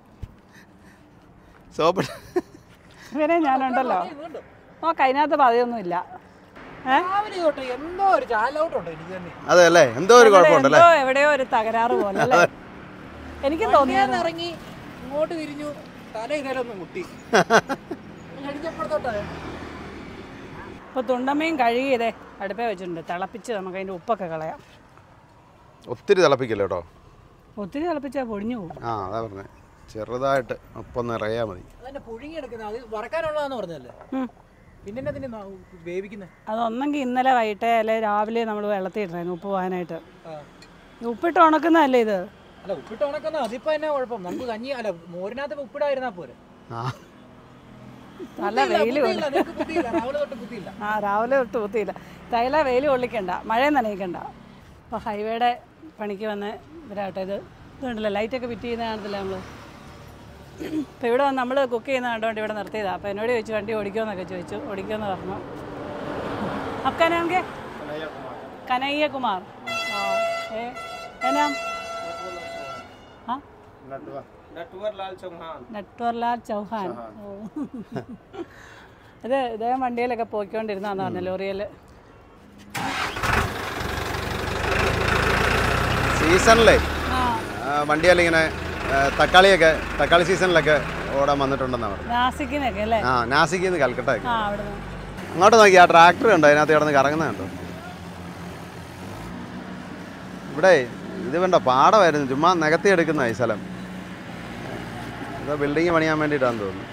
സോപ്പ് ഇവനെ ഞാനുണ്ടല്ലോ ഇതുണ്ട്. നോക്ക് അതിനകത്ത് പതിയൊന്നുമില്ല ഏ രാവിലെ തൊട്ട് എന്തോ ഒരു ചാലൗട്ടുണ്ട് എനിക്ക് തന്നെ അതെ അല്ലേ എന്തോ ഒരു കുഴപ്പമുണ്ടല്ലേ എന്തോ എവിടെയോ ഒരു തകരാറ് പോലെ അല്ലേ എനിക്കും തോന്നിയത് വണ്ടിയിൽ ഇറങ്ങി ഇങ്ങോട്ട് തിരിഞ്ഞു തല ഇതേലൊന്ന് മുട്ടി അടിച്ചപ്പോഴത്തോട്ടെ ഇപ്പോൾ തുണ്ടമ്മയും കഴുകി ഇതേ അടുപ്പേ വെച്ചിട്ടുണ്ട് തിളപ്പിച്ച് നമുക്ക് അതിൻ്റെ ഉപ്പൊക്കെ കളയാം ഒത്തിരി തിളപ്പിക്കല്ലോ കേട്ടോ ഒത്തിരി തിളപ്പിച്ചാൽ പൊടിഞ്ഞു പോകും ആ അതാ പറഞ്ഞത് ചെറുതായിട്ട് ഒപ്പം ഇറങ്ങിയാൽ മതി അതന്നെ പുഴുങ്ങിയെടുക്കുന്നത് അത് വറക്കാനുള്ളതാന്ന് പറഞ്ഞല്ലേ ഉം. പിന്നെ എന്നാ ഇതിനെ വേവിക്കുന്നത് അതൊന്നെങ്കിൽ ഇന്നലെ വൈകിട്ട് അല്ലെങ്കിൽ രാവിലെ നമ്മൾ വെള്ളത്തിൽ ഇടണമായിരുന്നു ഉപ്പ് പോകാനായിട്ട് ഉപ്പിട്ട് ഉണക്കുന്നതല്ലേ ഇത് അല്ല ഉപ്പിട്ട് ഉണക്കുന്ന അതിപ്പോ എന്നാ കുഴപ്പം നമുക്ക് കഞ്ഞി അല്ല മോരിനകത്ത് ഉപ്പിടായിരുന്നാ പോരെ ആ നല്ല വെയിൽ ബുദ്ധിയില്ല, നിനക്ക് ബുദ്ധിയില്ല രാവിലെ തൊട്ട് ബുദ്ധിയില്ല ആ രാവിലെ തൊട്ട് കുത്തിയില്ല തൈല വെയിൽ കൊള്ളിക്കണ്ട മഴയും നനയിക്കണ്ട അപ്പോൾ ഹൈവേയുടെ പണിക്ക് വന്ന് ഇവരാട്ടെ ഇത് ഇതുണ്ടല്ലോ ലൈറ്റൊക്കെ ഫിറ്റ് ചെയ്യുന്ന കാണത്തില്ല നമ്മൾ അപ്പോൾ ഇവിടെ വന്ന് നമ്മൾ കുക്ക് ചെയ്യുന്ന കണ്ടുകൊണ്ട് ഇവിടെ നിർത്തിയതാണ് അപ്പോൾ എന്നോട് ചോദിച്ചു വണ്ടി ഓടിക്കുമെന്നൊക്കെ ചോദിച്ചു ഓടിക്കുമെന്ന് പറഞ്ഞു आपका नाम क्या कन्हैया कुमार हाँ ए क्या नाम हाँ നട്വർലാൽ ചൗഹാൻ നട്വർലാൽ ചൗഹാൻ ഓ ഇത് ഇദ്ദേഹം വണ്ടിയിലൊക്കെ പോയിക്കൊണ്ടിരുന്നാന്ന് പറഞ്ഞു ലോറിയിൽ സീസണിലേ ആ വണ്ടിയെല്ലാം ഇങ്ങനെ ആ, തക്കാളിയൊക്കെ തക്കാളി സീസണിലൊക്കെ ഓടാൻ വന്നിട്ടുണ്ടെന്നാണ് പറഞ്ഞത് നാസിക്കിനൊക്കെ അല്ലേ ആ നാസിക്കിൽ നിന്ന് കൽക്കട്ടയൊക്കെ ആ അവിടുന്ന് അങ്ങോട്ട് നോക്കി ആ ട്രാക്ടർ ഉണ്ടോ അതിനകത്ത് കിടന്ന് കറങ്ങുന്നത് കണ്ടോ ഇവിടെ ഇത് വേണ്ട പാടമായിരുന്നു ചുമ്മാ നികത്തി എടുക്കുന്ന ഈ സ്ഥലം ഇത് ബിൽഡിങ് പണിയാൻ വേണ്ടിയിട്ടാന്ന് തോന്നുന്നു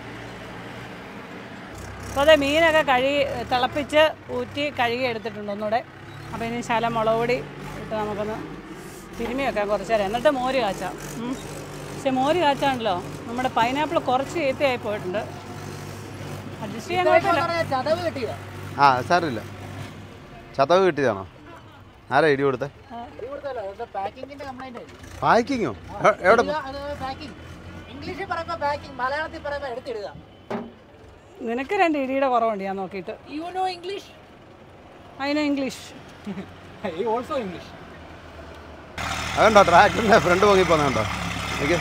അപ്പോൾ അതെ മീനൊക്കെ കഴുകി തിളപ്പിച്ച് ഊറ്റി കഴുകി എടുത്തിട്ടുണ്ട് ഒന്നുകൂടെ അപ്പോൾ ഇനി ശല മുളക് പൊടി ഇട്ട് നമുക്കൊന്ന് തിരുമ്മി വെക്കാം കുറച്ച് നേരം എന്നിട്ട് മോര് കാച്ചാം ഉം. പക്ഷെ മോര് കാച്ചാണല്ലോ നമ്മുടെ പൈനാപ്പിൾ കുറച്ച് ചീത്തയായി പോയിട്ടുണ്ട് അഡ്ജസ്റ്റ് ചെയ്യാൻ കുഴപ്പമില്ല ചതവ് കിട്ടിയതാ ആ സാറില്ല ചതവ് കിട്ടിയതാണോ ആരാ ഇടി കൊടുത്തേ ഇവിടുത്തെ പാക്കിങ്ങിന്റെ കംപ്ലൈന്റ് പാക്കിങ്ങോ എ- എവിടെ അത് പാക്കിംഗ് ഇംഗ്ലീഷിൽ പറയുമ്പോ പാക്കിംഗ് മലയാളത്തിൽ പറയുമ്പോ എടുത്തിടുക നിനക്ക് രണ്ട് ഇടിയുടെ കുറവുണ്ട് ഞാൻ നോക്കിയിട്ട് യു നോ ഇംഗ്ലീഷ് അതിന് ഇംഗ്ലീഷ് ഓൾസോ ഇംഗ്ലീഷ് അതുണ്ടോ ട്രാക്ടറിൻ്റെ ഫ്രണ്ട് പൊങ്ങിപ്പോന്നുണ്ടോ എനിക്ക്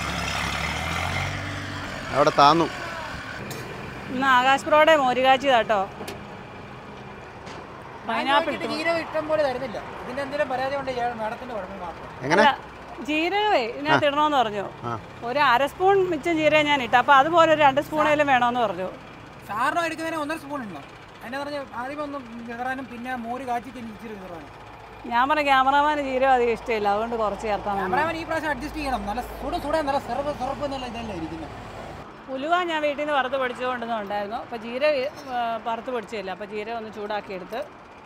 അവിടെ താന്നു ഇന്ന് ആകാശ് പ്രോയുടെ മോര് കാച്ചിയതാട്ടോ പൈനാപ്പിൾ ഇട്ടു ജീരകം ഇഷ്ടം പോലെ തരുന്നില്ല ഇതിന്റെ എന്തെങ്കിലും പരാതി കൊണ്ട് മാഡത്തിന്റെ കുഴപ്പം മാത്രം എങ്ങനെ അല്ല, ജീരകമേ ഇതിനകത്ത് ഇടണമെന്ന് പറഞ്ഞു ആ ഒരു അര സ്പൂൺ മിച്ചം ജീരകം ഞാൻ ഇട്ടു അപ്പോൾ അതുപോലെ ഒരു രണ്ട് സ്പൂണേലും വേണമെന്ന് പറഞ്ഞു സാറിന് എടുക്കുന്നതിന് ഒന്നര സ്പൂൺ ഉണ്ടോ അതിനെ പറഞ്ഞ് ആദ്യം ഒന്ന് വിതറാനും പിന്നെ മോര് കാച്ചി ഇച്ചിരി വിതറാനും ഞാൻ പറഞ്ഞ ക്യാമറമാന് ജീരകം അധികം ഇഷ്ടമില്ല അതുകൊണ്ട് കുറച്ച് ചേർത്താൽ മതി ക്യാമറാമാൻ ഈ പ്രാവശ്യം അഡ്ജസ്റ്റ് ചെയ്യണം നല്ല സുട സുട നല്ല സെറവ് സെറപ്പ് എന്നുള്ള ഇതല്ലേ ഇരിക്കുന്നത് ഉലുവ ഞാൻ വീട്ടിൽ നിന്ന് വറുത്ത് പൊടിച്ചു കൊണ്ടുവന്നുണ്ടായിരുന്നു അപ്പോൾ ജീരകം ആ, വറുത്ത് പൊടിച്ചില്ല അപ്പോൾ ജീരകം ഒന്ന് ചൂടാക്കി എടുത്ത്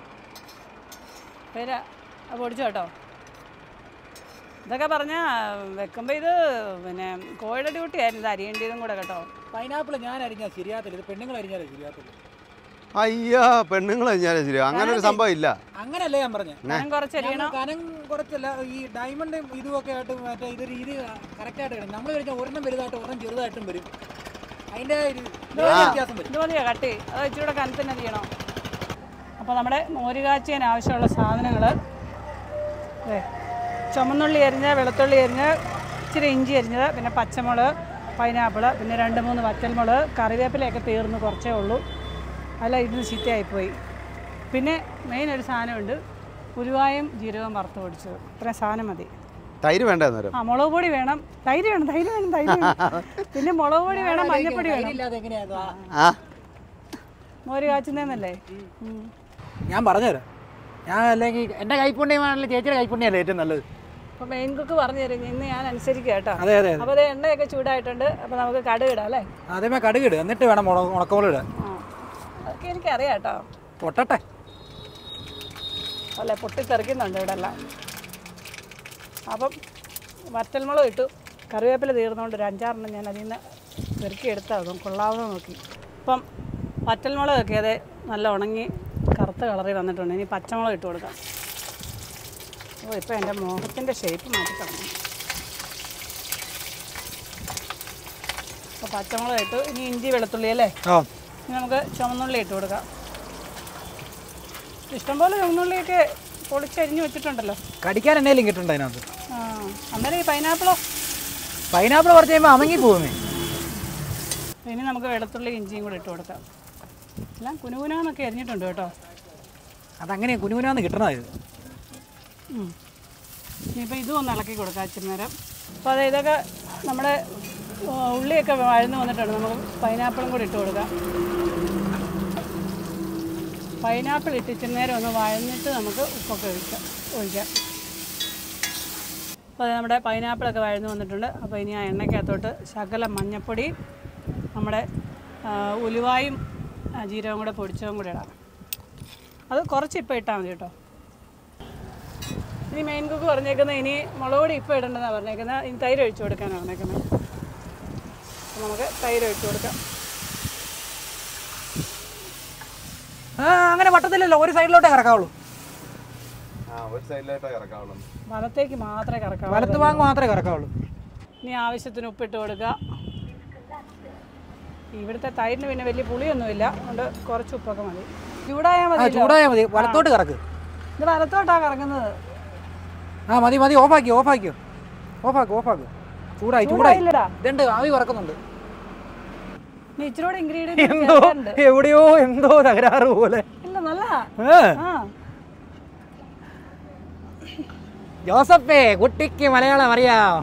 പേര് പൊടിച്ചു കേട്ടോ ഇതൊക്കെ പറഞ്ഞാൽ വെക്കുമ്പോൾ ഇത് പിന്നെ കോഴിയുടെ ഡ്യൂട്ടി ആയിരുന്നു ഇത് അരിയേണ്ടതും കൂടെ കേട്ടോ പൈനാപ്പിൾ ഞാൻ അരിഞ്ഞാൽ ശരിയാത്തില്ല ഇത് പെണ്ണുങ്ങൾ അരിഞ്ഞാലേ ശരിയാത്തില്ല അയ്യാ പെണ്ണുങ്ങൾ കഴിഞ്ഞാലേ ശരി അങ്ങനെ ഒരു സംഭവം ഇല്ല അങ്ങനല്ലേ ഞാൻ പറഞ്ഞത് ഞാൻ കുറച്ച് അരിയണം കനം കുറച്ചല്ല ഈ ഡയമണ്ട് ഇതുമൊക്കെ ആയിട്ട് മറ്റേ ഇത് രീതി കറക്റ്റ് ആയിട്ട് കിടക്കും നമ്മൾ കഴിഞ്ഞാൽ ഒരെണ്ണം വലുതായിട്ട് ഒരെണ്ണം ചെറുതായിട്ടും വരും അതിൻ്റെ ഒരു വ്യത്യാസം വരും ഇത് മതിയോ കട്ടി അത് ഇച്ചിരി കൂടെ കനത്തിന് അരിയണം അപ്പോൾ നമ്മുടെ മോര് കാച്ചിയതിന് ആവശ്യമുള്ള സാധനങ്ങൾ അതെ ചുമന്നുള്ളി അരിഞ്ഞ് വെളുത്തുള്ളി അരിഞ്ഞ് ഇച്ചിരി ഇഞ്ചി അരിഞ്ഞത് പിന്നെ പച്ചമുളക് പൈനാപ്പിൾ പിന്നെ രണ്ട് മൂന്ന് വറ്റൽമുളക് കറിവേപ്പിലയൊക്കെ തീർന്ന് കുറച്ചേ ഉള്ളൂ അല്ല ഇരുന്ന് ചീത്തയായിപ്പോയി പിന്നെ മെയിൻ ഒരു സാധനമുണ്ട് ഉരുവായും ജീരകവും വറുത്ത് പൊടിച്ചത് ഇത്രയും സാധനം മതി തൈര് വേണ്ട അന്നേരം ആ മുളക് പൊടി വേണം തൈര് വേണം തൈര് വേണം തൈര് വേണം പിന്നെ മുളക് പൊടി വേണം മഞ്ഞൾപ്പൊടി വേണം ഇല്ലാതെ എങ്ങനെയായിരുന്നു ആ മോര് കാച്ചുന്നതെന്നല്ലേ ഉം. ഞാൻ പറഞ്ഞുതരാം ഞാൻ അല്ലെങ്കിൽ എൻ്റെ കൈപ്പുണ്യമാണല്ലോ ചേച്ചിയുടെ കൈപ്പുണ്യമല്ലേ ഏറ്റവും നല്ലത് അപ്പൊ മെയിൻ കുക്ക് പറഞ്ഞു തരും ഇന്ന് ഞാൻ അനുസരിക്കുക കേട്ടോ അതെ അതെ അപ്പൊ അത് എണ്ണയൊക്കെ ചൂടായിട്ടുണ്ട് അപ്പൊ നമുക്ക് കടുക് ഇടാം അല്ലേ ആദ്യമേ കടുകിട് എന്നിട്ട് വേണം മുളക് ഉണക്കമുളക് ഇടാൻ ആ അതൊക്കെ എനിക്കറിയാം കേട്ടോ പൊട്ടട്ടെ അല്ലെ പൊട്ടിത്തെറിക്കുന്നുണ്ട് ഇവിടെ എല്ലാം അപ്പം വറ്റൽമുളക് ഇട്ടു കറിവേപ്പില തീർന്നുകൊണ്ട് ഒരു അഞ്ചാറെണ്ണം ഞാൻ അതിൽ നിന്ന് പെറുക്കിയെടുത്താൽ കൊള്ളാവുന്ന നോക്കി അപ്പം വറ്റൽമുളകൊക്കെ അതെ നല്ല ഉണങ്ങി കറുത്ത കളറിൽ വന്നിട്ടുണ്ട് ഇനി പച്ചമുളക് ഇട്ട് കൊടുക്കാം ഓ ഇപ്പം എൻ്റെ മുഖത്തിൻ്റെ ഷേപ്പ് മാറ്റി കളഞ്ഞു അപ്പോൾ പച്ചമുളക് ഇട്ടു ഇനി ഇഞ്ചി വെളുത്തുള്ളി അല്ലേ ആ ഇനി നമുക്ക് ചുവന്നുള്ളി ഇട്ട് കൊടുക്കാം ഇഷ്ടംപോലെ ചുവന്നുള്ളിയൊക്കെ പൊളിച്ചരിഞ്ഞ് വെച്ചിട്ടുണ്ടല്ലോ കടിക്കാൻ എന്നേലും കിട്ടുന്നുണ്ട് അതിനകത്ത് ആ അന്നേരം ഈ പൈനാപ്പിളോ പൈനാപ്പിൾ കുറച്ച് കഴിയുമ്പോൾ അമങ്ങി പോകുമേ ഇനി നമുക്ക് വെളുത്തുള്ളി ഇഞ്ചിയും കൂടി ഇട്ട് കൊടുക്കാം എല്ലാം കുനുകുനാന്നൊക്കെ അരിഞ്ഞിട്ടുണ്ട് കേട്ടോ അതങ്ങനെ കുനുകുനാന്ന് കിട്ടണത് ഇത് ഉം. ഇനിയിപ്പോൾ ഇതും ഒന്ന് ഇളക്കി കൊടുക്കാം ഇച്ചിരി നേരം അപ്പോൾ അത് ഇതൊക്കെ നമ്മുടെ ആ, ഉള്ളിയൊക്കെ വഴന്ന് വന്നിട്ടുണ്ട് നമുക്ക് പൈനാപ്പിളും കൂടി ഇട്ട് കൊടുക്കാം പൈനാപ്പിൾ ഇട്ട് ഇച്ചിരി നേരം ഒന്ന് വഴന്നിട്ട് നമുക്ക് ഉപ്പൊക്കെ ഒഴിക്കാം ഒഴിക്കാം അപ്പോൾ അത് നമ്മുടെ പൈനാപ്പിളൊക്കെ വഴന്ന് വന്നിട്ടുണ്ട് അപ്പോൾ ഇനി ആ എണ്ണയ്ക്കകത്തോട്ട് ശകലം മഞ്ഞൾപ്പൊടി നമ്മുടെ ആ, ഉലുവായും ആ, ജീരകവും കൂടെ പൊടിച്ചതും കൂടെ ഇടാം അത് കുറച്ച് ഇപ്പോൾ ഇട്ടാൽ മതി കേട്ടോ ഇനി മെയിൻ കുക്ക് പറഞ്ഞേക്കുന്നത് ഇനി മുളക് പൊടി ഇപ്പോൾ ഇടേണ്ടതാണ് പറഞ്ഞേക്കുന്നത് ഇനി തൈര് ഒഴിച്ചു കൊടുക്കാനാണ് പറഞ്ഞേക്കുന്നത് അപ്പോൾ നമുക്ക് തൈര് ഒഴിച്ചു കൊടുക്കാം ആ, അങ്ങനെ വട്ടത്തില്ലല്ലോ ഒരു സൈഡിലോട്ടേ കറക്കാവുള്ളൂ ആ ഒരു സൈഡിലായിട്ടേ ഇറക്കാവുള്ളൂ വലത്തേക്ക് മാത്രമേ കറക്കാവൂ വലത്ത് ഭാഗം മാത്രമേ കറക്കാവുള്ളൂ ഇനി ആവശ്യത്തിന് ഉപ്പിട്ട് കൊടുക്കുക ഇവിടുത്തെ തൈരിന് പിന്നെ വലിയ പുളിയൊന്നുമില്ല അതുകൊണ്ട് കുറച്ച് ഉപ്പൊക്കെ മതി ചൂടായാൽ ആ മതി ചൂടായാൽ മതി വലത്തോട്ട് കറക്ക് ഇത് വലത്തോട്ടാ കറങ്ങുന്നത് ആ മതി മതി ഓഫാക്കി ഓഫാക്കിയോ ഓഫാക്ക് ഓഫാക്ക് ചൂടായി ചൂടായി ചൂടായില്ലടാ ഇതുണ്ട് ആവി പറക്കുന്നുണ്ട് നീ ഇച്ചിരൂടെ എന്തോ ഇൻഗ്രീഡിയൻറ്റ് എവിടെയോ എന്തോ തകരാറ് പോലെ ഇല്ല നല്ല ഏ, ആ ജോസഫേ കുട്ടിക്ക് മലയാളം അറിയാം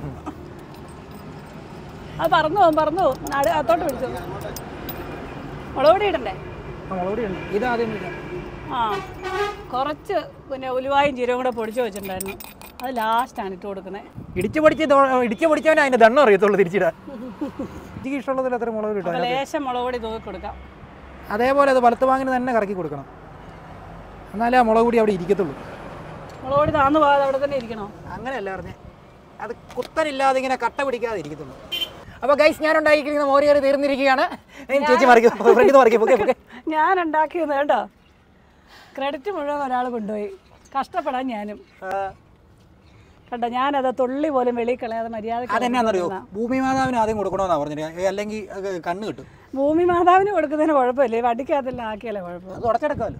അത് പറന്നു പോകും പറന്നു പോകും നാട് അകത്തോട്ട് പിടിച്ചു മുളകുപൊടി ഇടണ്ടേ ആ, മുളകുപൊടി ഉണ്ട് ഇതാദ്യം ഇടാം. ആ കുറച്ച് പിന്നെ ഉലുവായും ജീരകം കൂടെ പൊടിച്ച് വെച്ചിട്ടുണ്ടായിരുന്നു അത് ലാസ്റ്റാണ് ഇട്ട് കൊടുക്കുന്നത് ഇടിച്ചു പൊടിച്ച് ദോ- ഇടിച്ചു പൊടിച്ചവനെ അതിന്റെ ദണ്ണം അറിയത്തുള്ളൂ തിരിച്ചിടാൻ എനിക്ക് ഇഷ്ടമുള്ളതിൽ അത്ര മുളക് അപ്പോൾ കിട്ടാൻ ലേശം മുളക് പൊടി തൂക്കി കൊടുക്കാം അതേപോലെ അത് വലത്ത് വാങ്ങിന് തന്നെ കറക്കി കൊടുക്കണം എന്നാലേ ആ മുളക് പൊടി അവിടെ ഇരിക്കത്തുള്ളൂ മുളക് പൊടി താന്നു പോകാതെ അവിടെ തന്നെ ഇരിക്കണോ അങ്ങനെയല്ല പറഞ്ഞേ അത് കുത്തനില്ലാതെ ഇങ്ങനെ കട്ട പിടിക്കാതെ ഇരിക്കത്തുള്ളൂ അപ്പോൾ ഗൈസ് ഞാൻ ഉണ്ടാക്കിയിരിക്കുന്ന മോര് കറി തീർന്നിരിക്കുകയാണ് ഏയ് ചേച്ചി മറിക്കും ഫ്രണ്ട് മറിക്കും ഓക്കെ ഓക്കെ ഞാൻ ഉണ്ടാക്കിയത് കേട്ടോ ക്രെഡിറ്റ് മുഴുവൻ ഒരാൾ കൊണ്ടുപോയി കഷ്ടപ്പെടാൻ ഞാനും കണ്ടോ ഞാനത് തുള്ളി പോലും വെളിയിൽ കളയാതെ മര്യാദ അതെന്നാന്നറിയോ ഭൂമി മാതാവിന് ആദ്യം കൊടുക്കണമെന്നാണ് പറഞ്ഞിട്ട് അല്ലെങ്കിൽ അത് കണ്ണ് കിട്ടും ഭൂമി മാതാവിന് കൊടുക്കുന്നതിന് കുഴപ്പമില്ലേ വടിക്കകത്തെല്ലാം ആക്കിയാലേ കുഴപ്പം അത് ഉടച്ചെടുക്കാമല്ലോ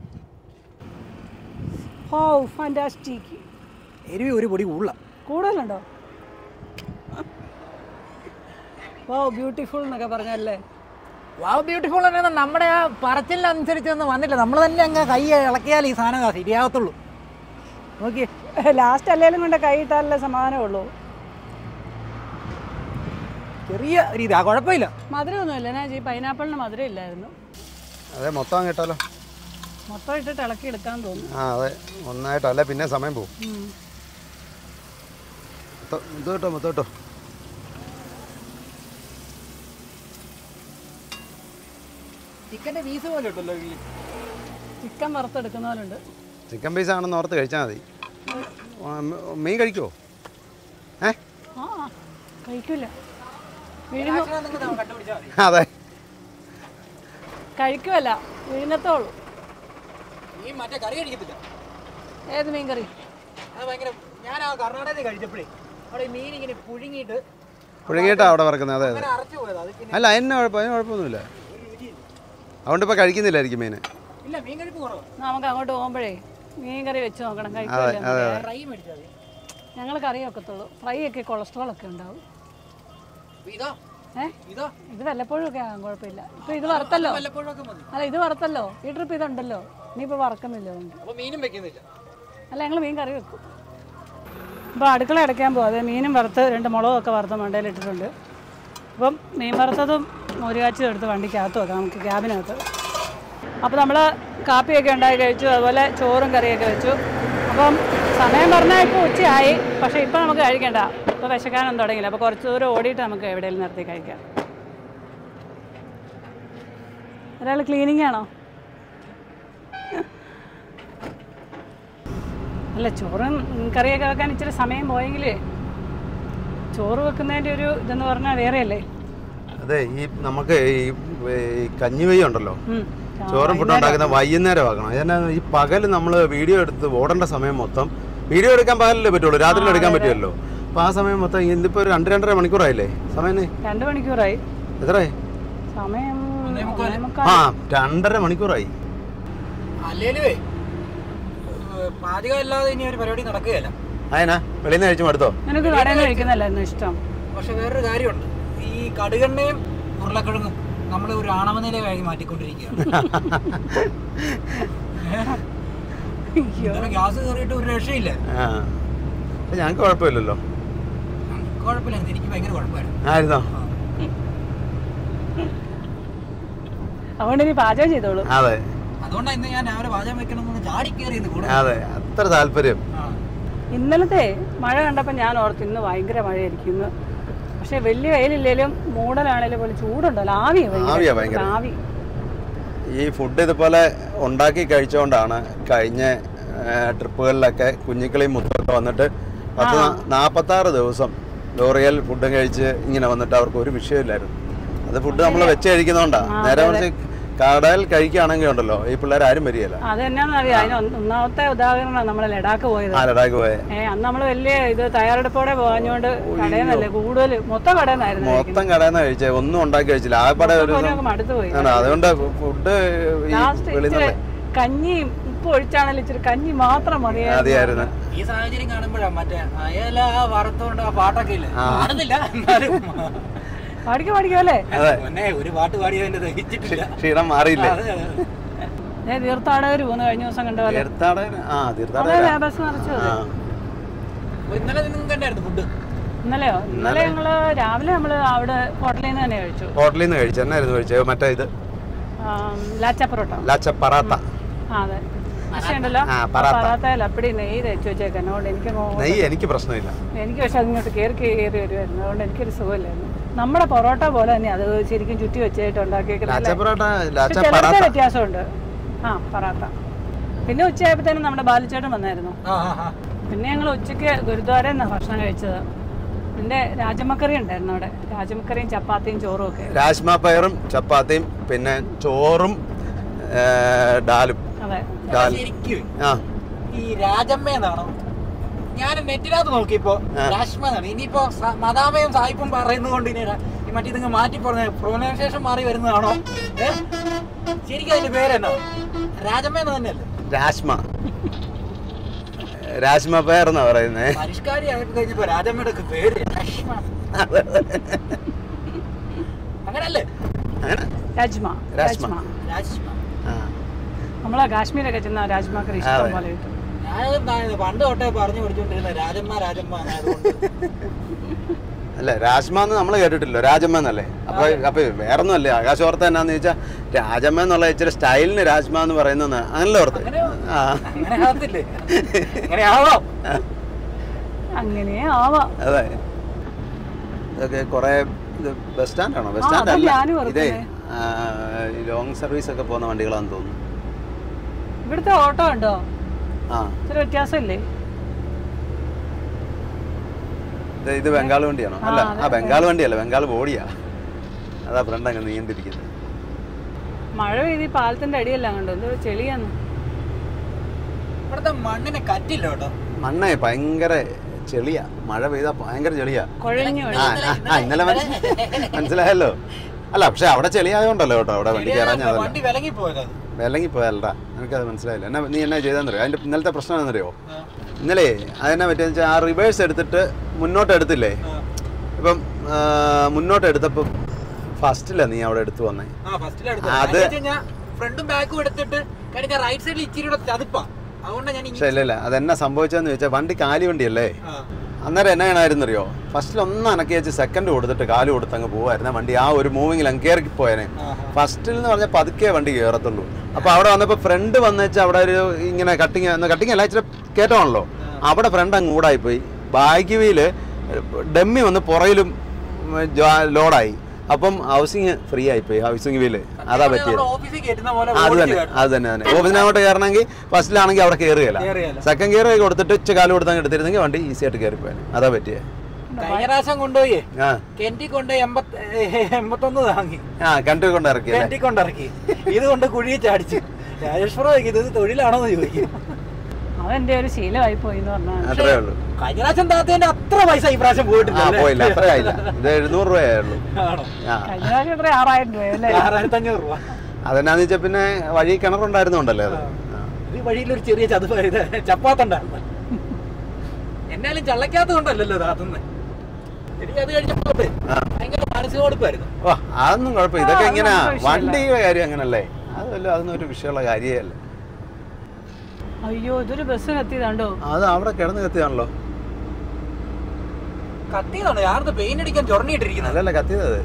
ഓ ഫാൻറ്റാസ്റ്റിക് എരിവി ഒരു പൊടി ഉള്ള കൂടുതലുണ്ടോ ഓ ബ്യൂട്ടിഫുൾ എന്നൊക്കെ പറഞ്ഞല്ലേ വാവ് ബ്യൂട്ടിഫുൾ തന്നെ നമ്മുടെ ആ പറച്ചിലിനനുസരിച്ചൊന്നും വന്നില്ല നമ്മൾ തന്നെ അങ്ങ് കൈ ഇളക്കിയാൽ ഈ സാധനം ശരിയാകത്തുള്ളൂ നോക്കിയേ ലാസ്റ്റ് അല്ലെങ്കിലും കൊണ്ട് കൈയിട്ടാലല്ലേ സമാധാനമേ ഉള്ളൂ ചെറിയ രീതി ആ കുഴപ്പമില്ല മധുരമൊന്നുമില്ല ഞാൻ ഈ പൈനാപ്പിളിന് മധുരം ഇല്ലായിരുന്നു അതെ മൊത്തം അങ്ങ് ഇട്ടാലോ മൊത്തം ഇട്ടിട്ട് ഇളക്കി എടുക്കാൻ തോന്നുന്നു ആ അതെ ഒന്നായിട്ടല്ല പിന്നെ സമയം പോകും ഉം. മൊത്തം ഇത് കേട്ടോ മൊത്തം കേട്ടോ ചിക്കൻ്റെ പീസ് പോലെ ഉണ്ടല്ലോ ചിക്കൻ വറുത്തെടുക്കുന്ന പോലെ ഉണ്ട് ചിക്കൻ പീസ് ആണെന്ന് ഓർത്ത് കഴിച്ചാൽ മതി ആ, മ- മീൻ കഴിക്കുമോ ഏ ആ കഴിക്കില്ല വിഴുങ്ങും കണ്ടുപിടിച്ചാൽ മതി അതെ കഴിക്കുമല്ല വിഴുങ്ങത്തോളൂ ഈ മറ്റേ കറി കഴിക്കത്തില്ല ഏത് മീൻ കറി അത് ഭയങ്കര ഞാൻ ആ കർണാടകത്തിൽ കഴിച്ചപ്പോഴേ അവിടെ ഈ മീൻ ഇങ്ങനെ പുഴുങ്ങിയിട്ട് പുഴുങ്ങിയിട്ടാണ് അവിടെ വറക്കുന്നത് അതെ അതെ അങ്ങനെ അരച്ചു പോയത് അത് പിന്നെ അല്ല അതിന് കുഴപ്പം അതിന് കുഴപ്പമൊന്നുമില്ല അതുകൊണ്ട് ഇപ്പോൾ കഴിക്കുന്നില്ലായിരിക്കും മീൻ ഇല്ല മീൻ കഴിപ്പ് കുറവ് നമുക്ക് അങ്ങോട്ട് പോകുമ്പോഴേ മീൻ കറി വെച്ച് നോക്കണം അതെ കഴിക്കില്ല അതെ ഫ്രൈ മേടിച്ചാൽ മതി ഞങ്ങൾ കറി വെക്കത്തുള്ളൂ ഫ്രൈ ഒക്കെ കൊളസ്ട്രോൾ ഒക്കെ ഉണ്ടാവും അപ്പൊ ഇതാ ഏ ഇതാ ഇത് വല്ലപ്പോഴും ഒക്കെ ആകാൻ കുഴപ്പമില്ല ഇപ്പൊ ഇത് വറുത്തല്ലോ വല്ലപ്പോഴും ഒക്കെ മതി അല്ല ഇത് വറുത്തല്ലോ ഈ ട്രിപ്പ് ഇതുണ്ടല്ലോ ഇനിയിപ്പോൾ വറക്കുന്നില്ല അതുകൊണ്ട് അപ്പൊ മീനും വെക്കുന്നില്ല അല്ല ഞങ്ങൾ മീൻ കറി വെക്കും അപ്പോൾ അടുക്കള അടയ്ക്കാൻ പോകും അത് മീനും വറുത്ത് രണ്ട് മുളകൊക്കെ വറുത്ത് മണ്ടയിൽ ഇട്ടിട്ടുണ്ട് അപ്പം മീൻ വറുത്തതും മോരുകാച്ചും എടുത്ത് വണ്ടിക്കകത്ത് വെക്കാം നമുക്ക് ക്യാബിനകത്ത് അപ്പോൾ നമ്മൾ കാപ്പിയൊക്കെ ഉണ്ടാക്കി കഴിച്ചു അതുപോലെ ചോറും കറിയൊക്കെ വെച്ചു അപ്പം സമയം പറഞ്ഞാൽ ഇപ്പോൾ ഉച്ചയായി പക്ഷേ ഇപ്പോൾ നമുക്ക് കഴിക്കണ്ട ഇപ്പോൾ വിശക്കാനൊന്നും തുടങ്ങിയില്ല അപ്പോൾ കുറച്ച് ദൂരം ഓടിയിട്ട് നമുക്ക് എവിടെയെങ്കിലും നിർത്തി കഴിക്കാം ഒരാൾ ക്ലീനിങ് ആണോ അല്ല ചോറും കറിയൊക്കെ വെക്കാൻ ഇച്ചിരി സമയം പോയെങ്കിലേ ചോറ് വെക്കുന്നതിൻ്റെ ഒരു ഇതെന്ന് പറഞ്ഞാൽ വേറെയല്ലേ അതെ ഈ നമുക്ക് ഈ ഈ കഞ്ഞിവെയ്യ ഉണ്ടല്ലോ ഉം. ചോറും ഫുഡ് ഉണ്ടാക്കുന്ന വൈകുന്നേരം ആക്കണം അതിനാ ഈ പകൽ നമ്മൾ വീഡിയോ എടുത്ത് ഓടേണ്ട സമയം മൊത്തം വീഡിയോ എടുക്കാൻ പകലല്ലേ പറ്റുള്ളൂ രാത്രി എടുക്കാൻ പറ്റുമല്ലോ അപ്പോൾ ആ സമയം മൊത്തം ഇന്നിപ്പോൾ ഒരു രണ്ട് രണ്ടര മണിക്കൂറായില്ലേ സമയം രണ്ട് മണിക്കൂറായി എത്രയായി സമയം ഒന്നേ മുക്കാല്. ഒന്നേ മുക്കാൽ. ആ രണ്ടര മണിക്കൂറായി അല്ലേലുവേ പാചകം ഇല്ലാതെ ഇനി ഒരു പരിപാടി നടക്കുകയല്ല അതിനാ വെളിയിൽ നിന്ന് കഴിച്ചു മടുത്തോ നിനക്ക് കടയിൽ നിന്ന് കഴിക്കുന്നല്ലായിരുന്നു ഇഷ്ടം പക്ഷെ വേറൊരു കാര്യമുണ്ട് ഈ കടുകെണ്ണയും ഉരുളക്കിഴങ്ങും നമ്മൾ ഒരു ആണവനിലയായി മാറ്റിക്കൊണ്ടിരിക്കുകയാണ് ഇന്നലെ ഗ്യാസ് കയറിയിട്ട് ഒരു രക്ഷയില്ല ആ പക്ഷെ ഞങ്ങൾക്ക് കുഴപ്പമില്ലല്ലോ കുഴപ്പമില്ല എനിക്ക് ഭയങ്കര കുഴപ്പമായിരുന്നു ആയിരുന്നോ അതുകൊണ്ട് ഇനി പാചകം ചെയ്തോളൂ അതെ അതുകൊണ്ടാണ് ഇന്ന് ഞാൻ രാവിലെ പാചകം വെക്കണമെന്ന് ചാടി കയറി ഇന്ന് കൂടെ അതെ അത്ര താല്പര്യം ആ. ഇന്നലത്തെ മഴ കണ്ടപ്പോൾ ഞാൻ ഓർത്ത് ഇന്ന് ഭയങ്കര മഴയായിരിക്കും ഇന്ന് പക്ഷേ വലിയ വെയിലില്ലേലും മൂടലാണേലും പോലെ ചൂടുണ്ടല്ലോ ആവിയാ ആവിയാ ഭയങ്കര. ആവി ഈ ഫുഡ് ഇതുപോലെ ഉണ്ടാക്കി കഴിച്ചുകൊണ്ടാണ് കഴിഞ്ഞ ട്രിപ്പുകളിലൊക്കെ കുഞ്ഞിക്കളിയും മുത്തൊക്കെ വന്നിട്ട് പത്ത് നാൽപ്പത്താറ് ദിവസം ലോറിയൽ ഫുഡും കഴിച്ച് ഇങ്ങനെ വന്നിട്ട് അവർക്ക് ഒരു വിഷയമില്ലായിരുന്നു അത് ഫുഡ് നമ്മൾ വെച്ച് കഴിക്കുന്നതുകൊണ്ടാണ് നേരെ മറിച്ച് കടയിൽ കഴിക്കുകയാണെങ്കിൽ ഉണ്ടല്ലോ ഈ പിള്ളേർ ആരും വരികയില്ല അത് എന്നാന്ന് അറിയാം അതിന് ഒന്ന് ഒന്നാമത്തെ ഉദാഹരണമാണ് നമ്മൾ ലഡാക്ക് പോയത് ആ ലഡാക്ക് പോയെ ഏ അന്ന് നമ്മൾ വലിയ ഇത് തയ്യാറെടുപ്പോടെ പോകാഞ്ഞോണ്ട് കടയിൽ നിന്നല്ലേ കൂടുതൽ മൊത്തം കടയിൽ നിന്നായിരുന്നു മൊത്തം കടയിൽ നിന്ന് കഴിച്ചേ ഒന്നും ഉണ്ടാക്കി കഴിച്ചില്ല ആ പടം ഒരു ദിവസം മടുത്തു പോയി ആണ് അതുകൊണ്ട് ഫുഡ് ഈ ലാസ്റ്റ് വെളിയിൽ ഇച്ചിരി നിന്നല്ലേ കഞ്ഞിയും ഉപ്പ് ഒഴിച്ചാണെങ്കിലും ഇച്ചിരി കഞ്ഞി മാത്രം മതിയായിരുന്നു മതിയായിരുന്നു ഈ സാഹചര്യം കാണുമ്പോഴാ മറ്റേ അയല ആ വറുത്തോണ്ട് ആ പാട്ടൊക്കെ ഇല്ല കാണുന്നില്ല എന്നാലും പാടിക്കോ പാടിക്കോ അല്ലേ അതെ മുന്നേ ഒരു പാട്ട് പാടിയതിന്റെ ദഹിച്ചിട്ടില്ല ക്ഷീണം മാറിയില്ലേ അതെ, അതെ. ഏ തീർത്ഥാടകർ പോകുന്ന കഴിഞ്ഞ ദിവസം കണ്ട പോലെ തീർത്ഥാടകൻ ആ അതെ തീർത്ഥാടകൻ ബസ് നിറച്ചു ആ അപ്പൊ ഇന്നലെ നിങ്ങൾക്ക് കണ്ടായിരുന്നു ഫുഡ് ഇന്നലെയോ ഇന്നലെ ഞങ്ങള് രാവിലെ നമ്മള് അവിടെ ഹോട്ടലിൽ നിന്ന് തന്നെ കഴിച്ചു ഹോട്ടലിൽ നിന്ന് കഴിച്ചു എന്നായിരുന്നു കഴിച്ചത് മറ്റേ ഇത് ആം, ലാച്ച പൊറോട്ട ലാച്ച പറാത്ത ആ അതെ പക്ഷേ ഉണ്ടല്ലോ ആ, പറാത്ത. പറാത്തയിൽ അപ്പടി നെയ്യ് തേച്ച് വെച്ചേക്കാൻ അതുകൊണ്ട് എനിക്ക് അങ്ങ് നെയ്യ് എനിക്ക് പ്രശ്നമില്ല എനിക്ക് പക്ഷെ അതിങ്ങോട്ട് കയറി കയറി വരുമായിരുന്നു അതുകൊണ്ട് എനിക്കൊരു സുഖമില്ലായിരുന്നു നമ്മുടെ പൊറോട്ട പോലെ തന്നെ അത് ശരിക്കും ചുറ്റി വെച്ചായിട്ട് ലാച്ച ഉണ്ടാക്കിയേക്കുന്നത് പൊറോട്ട ലാച്ച ചിലരുടെ പറാത്ത വ്യത്യാസമുണ്ട് ആ പറാത്ത പിന്നെ ഉച്ചയായപ്പോഴത്തേനും നമ്മുടെ ബാലിച്ചേട്ടൻ വന്നായിരുന്നു ആ ആ ആ പിന്നെ ഞങ്ങൾ ഉച്ചയ്ക്ക് ഗുരുദ്വാരയിൽ നിന്നാണ് ഭക്ഷണം കഴിച്ചത് പിന്നെ രാജമക്കറി ഉണ്ടായിരുന്നു അവിടെ രാജമക്കറിയും ചപ്പാത്തിയും ചോറും ഒക്കെ രാജ്മ പയറും ചപ്പാത്തിയും പിന്നെ ചോറും ഏ, ഡാലും അതെ ഡാൽ ശരിക്കും ആ ഈ രാജമ്മ എന്നാണോ ഞാൻ നെറ്റിനകത്ത് നോക്കിയപ്പോ രാഷ്മ എന്നാണ് ഇനിയിപ്പോ സ- മദാമയും സായിപ്പും പറയുന്നത് കൊണ്ട് ഇനി ര- ഈ മറ്റേ ഇതിങ്ങ് മാറ്റി പറഞ്ഞ പ്രൊനൗൺസിയേഷൻ മാറി വരുന്നതാണോ ഏ? ശരിക്കും അതിന്റെ പേരെന്നോ രാജമ്മ എന്ന് തന്നെയല്ലേ രാജ്മ രാജ്മ പയർ എന്നാ പറയുന്നേ പരിഷ്കാരി ആയിട്ട് കഴിഞ്ഞപ്പോ രാജമ്മയുടെ ഒക്കെ പേര് രാഷ്മ അങ്ങനല്ലേ അങ്ങനെ രാജ്മ രാജ്മ. രാജ്മ രാജ്മ ആ. നമ്മളെ കാശ്മീരൊക്കെ ചെന്ന രാജ്മക്കറി ഇഷ്ടം പോലെ കിട്ടും ഞാൻ പണ്ട് തൊട്ടേ പറഞ്ഞു പഠിച്ചുകൊണ്ടിരുന്ന രാജമ്മ രാജമ്മ എന്നായതുകൊണ്ട് അല്ല രാജ്മ എന്ന് നമ്മൾ കേട്ടിട്ടില്ലോ രാജമ്മ എന്നല്ലേ അപ്പൊ അപ്പൊ വേറൊന്നും അല്ലേ ആകാശോർത്ത എന്നാന്ന് ചോദിച്ചാൽ രാജമ്മ എന്നുള്ള ഇച്ചിരി സ്റ്റൈലിന് രാജ്മ എന്ന് പറയുന്ന അങ്ങനല്ലേ ഓർത്ത് ആ അങ്ങനെ ആകത്തില്ലേ അങ്ങനെ ആവാം അങ്ങനെ ആവാം അതെ ഇതൊക്കെ കുറെ ഇത് ബസ് സ്റ്റാൻഡാണോ ബസ് ആ, സ്റ്റാൻഡ് അതാ അല്ല ഞാനും ഇതേ ഓർക്കുന്നേ. ലോങ് സർവീസ് ഒക്കെ പോകുന്ന വണ്ടികളാന്ന് തോന്നുന്നു ഇവിടുത്തെ ഓട്ടോ ഉണ്ടോ ആ ഇച്ചിരി വ്യത്യാസമില്ലേ ഇത് ഇത് ബംഗാൾ വണ്ടിയാണോ ആ, അല്ല അതെ, ആ ബംഗാൾ വണ്ടിയല്ല ബംഗാൾ ബോഡിയാ അതാ ഫ്രണ്ട് അങ്ങ് നീണ്ടിരിക്കുന്നത് മഴ പെയ്ത് ഈ പാലത്തിന്റെ അടിയെല്ലാം കണ്ടോ എന്തോ ചെളിയാന്ന് ഇവിടുത്തെ മണ്ണിന് കറ്റില്ല കേട്ടോ മണ്ണേ ഭയങ്കര ചെളിയാ മഴ പെയ്താ ഭയങ്കര ചെളിയാ കുഴഞ്ഞു ആ ആ, ആ ഇന്നലെ മനസ്സി- മനസ്സിലായല്ലോ അല്ല പക്ഷെ അവിടെ ചെളിയായതുകൊണ്ടല്ലോ കേട്ടോ അവിടെ വണ്ടി കയറാൻ അതല്ല വണ്ടി വിലങ്ങി പോയത് അത് വിലങ്ങി പോയല്ലടാ എനിക്കത് മനസ്സിലായില്ല എന്നാ നീ എന്നാ ചെയ്തെന്നറിയോ അതിന്റെ ഇന്നലത്തെ പ്രശ്നം എന്നറിയോ ഇന്നലെ അതെന്നാ പറ്റിയെന്ന് വെച്ചാൽ ആ റിവേഴ്സ് എടുത്തിട്ട് മുന്നോട്ട് എടുത്തില്ലേ ഇപ്പം ആ, മുന്നോട്ട് എടുത്തപ്പം ഫസ്റ്റില്ല നീ അവിടെ എടുത്തു വന്നേ ആ ഫസ്റ്റിൽ അത് ഫ്രണ്ടും ബാക്കും എടുത്തിട്ട് കഴിഞ്ഞ റൈറ്റ് സൈഡിൽ ഇച്ചിരി കൂടെ ചതുപ്പാ അതുകൊണ്ടാണ് ഞാൻ പക്ഷെ ഇല്ല ഇല്ല അതെന്നാ സംഭവിച്ചതെന്ന് ചോദിച്ചാൽ വണ്ടി കാലി വണ്ടിയല്ലേ അന്നേരം എന്നാ ചെയ്യണമായിരുന്നറിയോ ഫസ്റ്റിൽ ഒന്ന് അനക്കി വെച്ച് സെക്കൻഡ് കൊടുത്തിട്ട് കാല് കൊടുത്ത് അങ്ങ് പോവായിരുന്നു വണ്ടി ആ ഒരു മൂവിങ്ങിൽ അങ്ങ് കയറി പോയനെ ഫസ്റ്റിൽ എന്ന് പറഞ്ഞാൽ പതുക്കെ വണ്ടി കയറത്തുള്ളൂ അപ്പൊ അവിടെ വന്നപ്പോൾ ഫ്രണ്ട് വന്നേച്ച് അവിടെ ഒരു ഇങ്ങനെ കട്ടിങ് കട്ടിങ് അല്ല ഇച്ചിരി കയറ്റമാണല്ലോ അവിടെ ഫ്രണ്ട് അങ്ങ് കൂടായി പോയി ബാക്ക് വീല് ഡമ്മി വന്ന് പുറയിലും ലോഡായി അപ്പം ഹൗസിങ് ഫ്രീ ആയിപ്പോയി ഹൗസിങ് വീല് അതാ പറ്റിയത് ഓഫീസിൽ കയറ്റുന്ന പോലെ അത് ഓടിച്ച് തന്നെ കയറ്റണം. അത് തന്നെ തന്നെ ഓഫീസിനങ്ങോട്ട് കയറണമെങ്കിൽ ഫസ്റ്റിലാണെങ്കിൽ അവിടെ കയറുകയില്ല കയറുകയില്ല. സെക്കൻഡ് ഗിയർ കൊടുത്തിട്ട് ഉച്ച കാലം കൊടുത്തങ്ങ് എടുത്തിരുന്നെങ്കിൽ വണ്ടി ഈസി ആയിട്ട് കയറിപ്പോയാൽ അതാ പറ്റിയേ കഴിഞ്ഞ പ്രാവശ്യം കൊണ്ടുപോയി ആ കെന്റി കൊണ്ട് എൺപത്തി എൺപത്തൊന്ന് താങ്ങി ആ കണ്ടു കൊണ്ട് ഇറക്കി അല്ലേ കെന്റി കൊണ്ടിറക്കി ഇത് കൊണ്ട് കുഴിയെ ചാടിച്ചു രാജേഷ് പ്രോ ഇത് തൊഴിലാണോന്ന് ചോദിക്കും അതെന്റെ ഒരു ശീലമായി പോയി എന്ന് പറഞ്ഞാൽ അത്രേ ഉള്ളൂ കഴിഞ്ഞ പ്രാവശ്യം താത്തേന്റെ അത്ര പൈസ ഈ പ്രാവശ്യം പോയിട്ടില്ല ആ അല്ലേ? പോയില്ല അത്ര ആയില്ല ഇത് എഴുന്നൂറ് രൂപയായുള്ളൂ ആണോ ആ കഴിഞ്ഞ പ്രാവശ്യം എത്ര ആറായിരം രൂപയല്ലേ ആറായിരത്തി അഞ്ഞൂറ് രൂപ അതെന്നാന്ന് വെച്ചാൽ പിന്നെ വഴി കിണറുണ്ടായിരുന്നുണ്ടല്ലേ അത് ആ. ഈ വഴിയിലൊരു ചെറിയ ചതുപ്പ് ഇത് ചപ്പാത്തുണ്ടായിരുന്നു എന്നാലും ചള്ളക്കാത്ത കൊണ്ടല്ലല്ലോ താത്തുന്നത് എനിക്ക് അത് കഴിഞ്ഞപ്പോട്ടെ ആ. ഭയങ്കര മാനസിക കൊടുപ്പായിരുന്നു ഓ അതൊന്നും കുഴപ്പമില്ല ഇതൊക്കെ ആ, ഇങ്ങനെ അതൊന്നും വിഷയമല്ല. വണ്ടിയുടെ കാര്യം അങ്ങനല്ലേ അതല്ല അതൊന്നും ഒരു വിഷയമുള്ള കാര്യമല്ല അയ്യോ ഇതൊരു ബസ് കത്തിയതാണ്ടോ അത് അവിടെ കിടന്ന് കത്തിയാണല്ലോ കത്തിയതാണ് ആർന്ന് പെയിന്റ് അടിക്കാൻ ചൊറണിയിട്ടിരിക്കുന്നത് അല്ലല്ല കത്തിയത്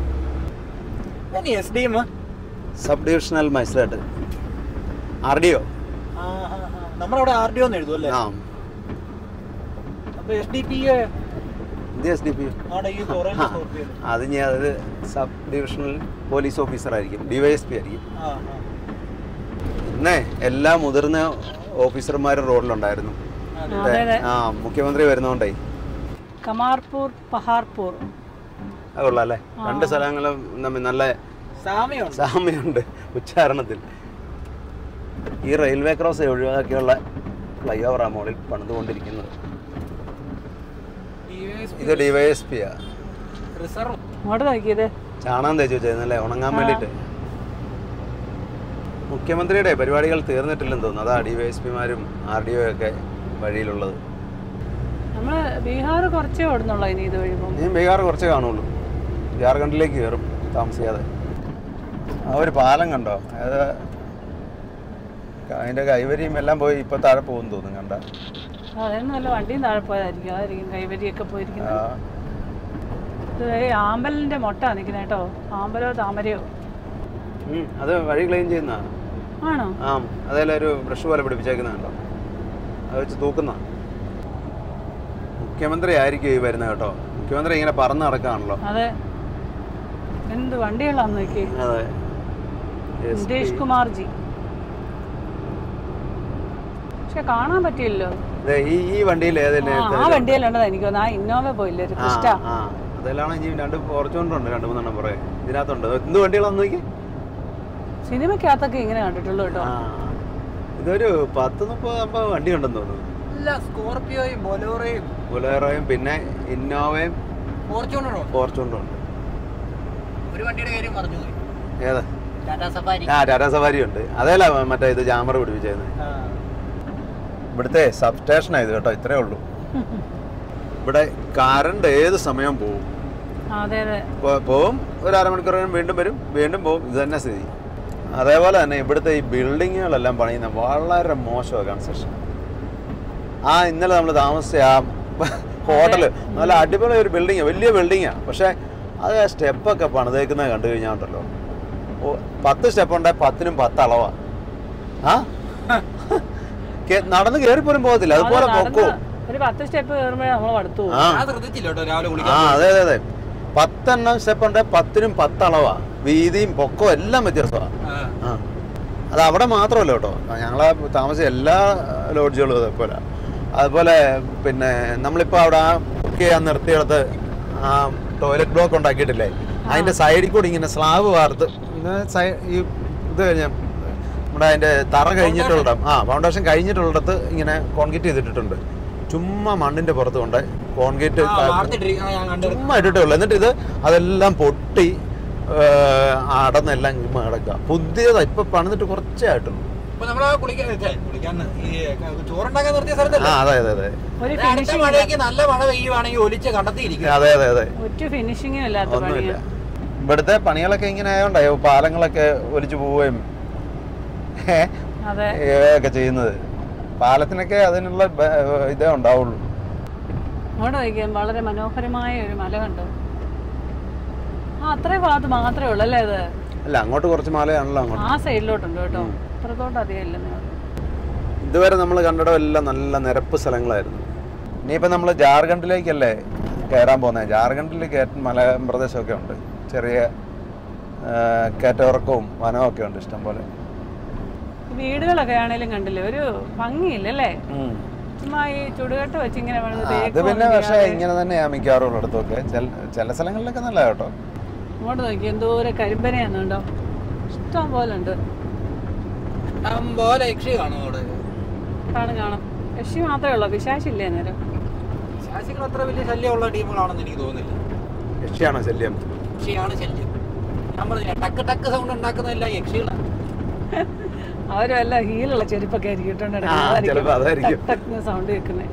S D M sub divisional magistrate R D O നമ്മളവിടെ ആർ ഡി ഒന്ന് എഴുതും അല്ലേ ആ അപ്പൊ എസ് ഡി പി ഇത് എസ് ഡി പി അവിടെ ഈ orange scorpio. അത് ഞാൻ അത് സബ് ഡിവിഷണൽ പോലീസ് ഓഫീസർ ആയിരിക്കും ഡിവൈഎസ് പി ആയിരിക്കും ആ, ആ. ഇന്നേ എല്ലാ മുതിർന്ന ഓഫീസർമാരും റോഡിലുണ്ടായിരുന്നു അതെ അതെ ആ മുഖ്യമന്ത്രി വരുന്നോണ്ടേ കമാർപൂർ പഹാർപൂർ അത് കൊള്ളാം അല്ലേ രണ്ട് സ്ഥലങ്ങളും തമ്മിൽ നല്ല സാമ്യമുണ്ട് സാമ്യമുണ്ട് ഉച്ചാരണത്തിൽ ഈ റെയിൽവേ ക്രോസ് ഒഴിവാക്കിയുള്ള ഫ്ലൈ ഓവറാണ് മുകളിൽ പണിതുകൊണ്ടിരിക്കുന്നത് ഇത് ഡിവൈഎസ് പി ആ റിസർവ് അങ്ങോട്ട് നോക്കിയത് ചാണകം തേച്ച് വെച്ചായിരുന്നല്ലേ ഉണങ്ങാൻ വേണ്ടിയിട്ട് മുഖ്യമന്ത്രിയുടെ പരിപാടികൾ തീർന്നിട്ടില്ലെന്ന് തോന്നുന്നു അതാ ഡിവൈഎസ് പിമാരും ആർ ഡി ഒ ഒക്കെ വഴിയിലുള്ളത് നമ്മള് ബീഹാർ കുറച്ചേ ഓടുന്നുള്ളൂ ഇനി ഇത് വഴി പോകുമ്പോൾ ഇനി ബീഹാർ കുറച്ചേ കാണുള്ളൂ ജാർഖണ്ഡിലേക്ക് കയറും താമസിയാതെ ആ ഒരു പാലം കണ്ടോ അത് അതിൻ്റെ കൈവരിയും എല്ലാം പോയി ഇപ്പൊ താഴെ പോകും തോന്നുന്നു കണ്ട അതൊന്നും നല്ല വണ്ടിയും താഴെ പോയതായിരിക്കും അതായിരിക്കും കൈവരിയൊക്കെ പോയിരിക്കുന്നത് ആ, ഇത് ഈ ആമ്പലിന്റെ മുട്ട നിൽക്കുന്നത് കേട്ടോ ആമ്പലോ താമരയോ ഉം, അത് വഴി ക്ലീൻ ചെയ്യുന്ന ആണോ ആ അതേലെ ഒരു ബ്രഷ് പോലെ പിടിപ്പിച്ചേക്കുന്ന കണ്ടോ അത് വെച്ച് തൂക്കുന്ന മുഖ്യമന്ത്രി ആയിരിക്കും ഈ വരുന്നത് കേട്ടോ മുഖ്യമന്ത്രി ഇങ്ങനെ പറന്ന് നടക്കുകയാണല്ലോ അതെ എന്ത് വണ്ടികളാന്ന് നോക്കി അതെ എസ് നിതീഷ് കുമാർജി പക്ഷെ കാണാൻ പറ്റിയില്ലല്ലോ ദേ, ഈ ഈ വണ്ടിയിൽ ഏതെങ്കിലും ആ, ആ വണ്ടിയിലുണ്ടോ എനിക്ക് തോന്നുന്നു ആ ഇന്നോവ പോയില്ലേ ഒരു ആ, ക്രിസ്റ്റ ആ. അതെല്ലാം ഇനി രണ്ട് ഫോർച്യൂണറുണ്ട് രണ്ട് മൂന്നെണ്ണം പുറകെ ഇതിനകത്തുണ്ട് എന്ത് വണ്ടികളാന്ന് നോക്കി സിനിമക്കകത്തൊക്കെ ഇങ്ങനെ കണ്ടിട്ടുള്ളൂ കേട്ടോ ആ ഇതൊരു പത്ത് മുപ്പത് അമ്പത് വണ്ടി ഉണ്ടെന്ന് തോന്നുന്നു എല്ലാ സ്കോർപിയോയും ബൊലോറയും ബൊലേറോയും പിന്നെ ഇന്നോവയും ഫോർച്യൂണറും ഫോർച്യൂണറും ഉണ്ട് ഒരു വണ്ടിയുടെ കാര്യം പറഞ്ഞു പോയി ഏതാ ടാറ്റാ സഫാരി ആ ടാറ്റാ സഫാരി ഉണ്ട് അതല്ല മറ്റേ ഇത് ജാമർ പിടിപ്പിച്ചേക്കുന്നത് ഇവിടുത്തെ സബ് സ്റ്റേഷനാണ് ഇത് കേട്ടോ ഇത്രേ ഉള്ളൂ ഇവിടെ കറണ്ട് ഏത് സമയം പോവും ആ, അതെ അതെ പോ- പോവും ഒരു അരമണിക്കൂർ കഴിയുമ്പോൾ വീണ്ടും വരും വീണ്ടും പോവും ഇത് തന്നെ സ്ഥിതി അതേപോലെ തന്നെ ഇവിടുത്തെ ഈ ബിൽഡിങ്ങുകളെല്ലാം പണിയുന്ന വളരെ മോശമാണ് കൺസ്ട്രക്ഷൻ ആ ഇന്നലെ നമ്മൾ താമസിച്ച ആ ഹോട്ടൽ നല്ല അടിപൊളി ഒരു ബിൽഡിങ് വലിയ ബിൽഡിങ്ങാണ് പക്ഷേ അത് ആ സ്റ്റെപ്പൊക്കെ പണിതേക്കുന്നത് കണ്ടു കഴിഞ്ഞാൽ ഉണ്ടല്ലോ ഓ, പത്ത് സ്റ്റെപ്പ് ഉണ്ടെങ്കിൽ പത്തിനും പത്ത് അളവാ ആ കേ- നടന്ന് കയറി പോലും പോകത്തില്ല അതുപോലെ അത് നടന്ന് പൊക്കവും ഒരു പത്ത് സ്റ്റെപ്പ് കയറുമ്പോഴേ നമ്മൾ അടുത്തു പോകും ആ ഞാൻ ശ്രദ്ധിച്ചില്ല കേട്ടോ രാവിലെ ആ കുളിക്കാൻ അതെ അതെ അതെ പത്തെണ്ണം സ്റ്റെപ്പ് ഉണ്ട് പത്തിനും പത്തളവാ വീതിയും പൊക്കവും എല്ലാം വ്യത്യാസമാണ് ആ. ആ അത് അവിടെ മാത്രമല്ല കേട്ടോ ഞങ്ങളെ താമസിച്ച എല്ലാ ലോഡ്ജുകളും അതേപോലെ അതുപോലെ പിന്നെ നമ്മളിപ്പോൾ അവിടെ ആ ബുക്ക് ചെയ്യാൻ നിർത്തിയെടുത്ത് ആ ടോയ്ലറ്റ് ബ്ലോക്ക് ഉണ്ടാക്കിയിട്ടില്ലേ അതിൻ്റെ സൈഡിൽ കൂടി ഇങ്ങനെ സ്ലാബ് വാർത്ത് ഇങ്ങനെ സൈ- ഈ ഇത് കഴിഞ്ഞ നമ്മുടെ അതിൻ്റെ തറ കഴിഞ്ഞിട്ടുള്ള ആ ഫൗണ്ടേഷൻ കഴിഞ്ഞിട്ടുള്ളിടത്ത് ഇങ്ങനെ കോൺക്രീറ്റ് ചെയ്തിട്ടിട്ടുണ്ട് ചുമ്മാ മണ്ണിൻ്റെ പുറത്ത് കൊണ്ട് കോൺക്രീറ്റ് ആ, വാർത്തിട്ടിരിക്കുന്ന ഞാൻ കണ്ടു ചുമ്മാ ഇട്ടിട്ടേ ഉള്ളൂ എന്നിട്ട് ഇത് അതെല്ലാം പൊട്ടി ഏർ, അടന്നെല്ലാം ചുമ്മാ കിടക്കുക പുതിയതാ ഇപ്പൊ പണിതിട്ട് കുറച്ചേ ആയിട്ടുള്ളൂ ഇപ്പൊ നമ്മള് കുളിക്കാൻ ഛെ, കുളിക്കാൻ ഈ ചോറുണ്ടാക്കാൻ നിർത്തിയ ആ സ്ഥലത്തല്ലേ അതെ അതെ അതെ ഒരു ഇത് അടുത്ത ഫിനിഷിംഗ് മഴയ്ക്ക് നല്ല മഴ പെയ്യുവാണെങ്കിൽ ഒലിച്ച് കണ്ടെത്തിയിരിക്കും അതെ അതെ അതെ ഒറ്റ ഫിനിഷിങ്ങും ഇല്ലാത്ത ഒന്നുമില്ല പണിയാ ഇവിടുത്തെ പണികളൊക്കെ ഇങ്ങനെ ആയതുകൊണ്ടായോ പാലങ്ങളൊക്കെ ഒലിച്ചു പോവുകയും ഏ, അതെ ഏ, ഒക്കെ ചെയ്യുന്നത് പാലത്തിനൊക്കെ അതിനുള്ള ബ- ഇതേ ഉണ്ടാവുള്ളൂ അങ്ങോട്ട് നോക്കിയാൽ വളരെ മനോഹരമായ ഒരു മല കണ്ടു ആ അത്രയും ഭാഗത്ത് മാത്രമേ ഉള്ളൂ അല്ലേ ഇത് അല്ല അങ്ങോട്ട് കുറച്ച് മാലയാണല്ലോ അങ്ങോട്ട് ആ സൈഡിലോട്ടുണ്ട് കേട്ടോ അപ്പുറത്തോട്ട് അധികം ഇല്ലെന്ന് പറഞ്ഞു ഇതുവരെ നമ്മൾ കണ്ടിടം എല്ലാം നല്ല നിരപ്പ് സ്ഥലങ്ങളായിരുന്നു ഇനിയിപ്പോൾ നമ്മൾ ജാർഖണ്ഡിലേക്കല്ലേ കയറാൻ പോകുന്നത് ജാർഖണ്ഡിൽ കയറ്റ മല പ്രദേശമൊക്കെ ഉണ്ട് ചെറിയ ആ, കയറ്റമിറക്കവും വനവും ഒക്കെ ഉണ്ട് ഇഷ്ടം പോലെ ഈ വീടുകളൊക്കെ ആണേലും കണ്ടില്ലേ ഒരു ഭംഗിയില്ലല്ലേ ഉം. ചുമ്മാ ഈ ചുടുകെട്ട് വെച്ച് ഇങ്ങനെ പണിത് ആ, അത് തേക്കും പിന്നെ ഒന്നും പക്ഷേ ചെയ്യാതെ. ഇങ്ങനെ തന്നെയാ മിക്കവാറും ഉള്ളിടത്തൊക്കെ ചില ചില സ്ഥലങ്ങളിലൊക്കെ നല്ല കേട്ടോ അങ്ങോട്ട് നോക്കി എന്തോരം കരിമ്പനയാന്നുണ്ടോ ഇഷ്ടം പോലെ ഉണ്ട് പോലെ യക്ഷി കാണും അവിടെ കാണും കാണും യക്ഷി മാത്രമേ ഉള്ളൂ പിശാശില്ലേ നേരം ശാസികൾ അത്ര വലിയ ശല്യമുള്ള ടീമുകളാണെന്ന് എനിക്ക് തോന്നുന്നില്ല യക്ഷിയാണോ ശല്യം യക്ഷിയാണ് ശല്യം നമ്മൾ ടക്ക് ടക്ക് സൗണ്ട് ഉണ്ടാക്കുന്നതല്ല യക്ഷികളാണ് അവരും എല്ലാം ഹീലുള്ള ചെരുപ്പൊക്കെ ആയിരിക്കും ഇട്ടോണ്ട് ആ, ചിലപ്പോ അതായിരിക്കും. സൗണ്ട് കേൾക്കുന്നത്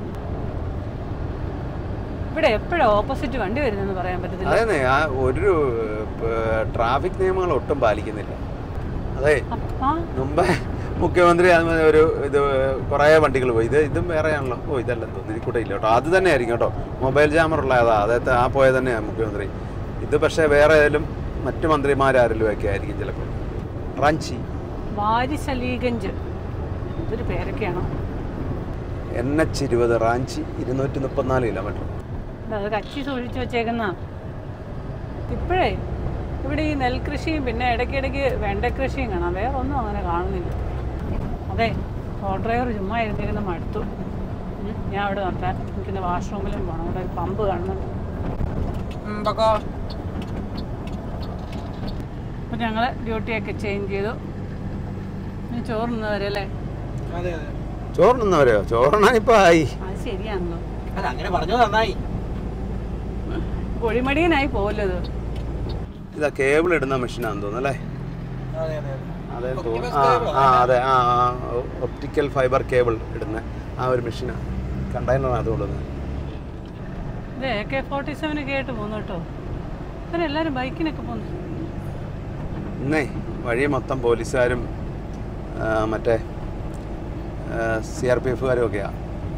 ഇവിടെ എപ്പോഴാ ഓപ്പോസിറ്റ് വണ്ടി വരുന്നെന്ന് പറയാൻ പറ്റത്തില്ല അതേന്നെ ആ ഒരു ട്രാഫിക് നിയമങ്ങൾ ഒട്ടും പാലിക്കുന്നില്ല അതെ ആ മുമ്പേ മുഖ്യമന്ത്രി അതുപോലെ ഒരു ഇത് കുറേ വണ്ടികൾ പോയി ഇത് ഇതും വേറെയാണല്ലോ ഓ ഇതല്ലെന്ന് തോന്നുന്നു ഇതിൽ കൂടെ ഇല്ല കേട്ടോ അത് തന്നെ ആയിരിക്കും കേട്ടോ മൊബൈൽ ജാമർ ഉള്ള അതാ അതായത് ആ പോയത് തന്നെയാണ് മുഖ്യമന്ത്രി ഇത് പക്ഷേ വേറെ ഏതെങ്കിലും മറ്റു മന്ത്രിമാരാരെങ്കിലും ഒക്കെ ആയിരിക്കും ചിലപ്പോൾ റഞ്ചി വാരിശലീഗഞ്ച് ഇതൊരു പേരൊക്കെയാണോ എൻ എച്ച് ഇരുപത് റാഞ്ചി ഇരുന്നൂറ്റി മുപ്പത്തിനാല് കിലോമീറ്റർ അത് കച്ചി സൂക്ഷിച്ചു വെച്ചേക്കുന്ന ഇപ്പോഴേ ഇവിടെ ഈ നെൽകൃഷിയും പിന്നെ ഇടയ്ക്കിടയ്ക്ക് വെണ്ടക്കൃഷിയും കാണാം വേറെ ഒന്നും അങ്ങനെ കാണുന്നില്ല അതെ ഓട്ടോ ഡ്രൈവർ ചുമ്മാ ഇരുന്നിരുന്ന് മടുത്തു ഉം, ഞാൻ അവിടെ നിർത്താൻ എനിക്കിന്ന് വാഷ്റൂമിലും പോകണം അവിടെ ഒരു പമ്പ് കാണുന്നുണ്ട് അപ്പോൾ ഞങ്ങൾ ഡ്യൂട്ടിയൊക്കെ ചേഞ്ച് ചെയ്തു ഇനി ചോറുന്നവരെ അല്ലേ അതെ അതെ ചോറിനുന്നവരെയോ ചോറിനാനിപ്പോ ആയി അത് ശരിയാണല്ലോ അല്ല അങ്ങനെ പറഞ്ഞത് നന്നായി പൊഴിമടിയനായി പോവല്ലോ ഇത് ഇതാ കേബിൾ ഇടുന്ന മെഷീനാന്ന് തോന്നുന്നു അല്ലേ അതെ അതെ അതെ Optimus തോന്നുന്നു ആ cable ആ അതെ ആ ഒപ്റ്റിക്കൽ ഫൈബർ കേബിൾ ഇടുന്ന ആ ഒരു മെഷീനാണ് കണ്ടെയ്നറാണ് കൊണ്ടുവന്നത് ഇത് എ കെ ഫോർട്ടി സെവനൊക്കെ ആയിട്ട് പോകുന്നു കേട്ടോ ഇവരെല്ലാവരും ബൈക്കിനൊക്കെ പോകുന്നു ഇന്നേ വഴി മൊത്തം പോലീസുകാരും ആ, മറ്റേ സി ആർ പി എഫുകാരും ഒക്കെയാ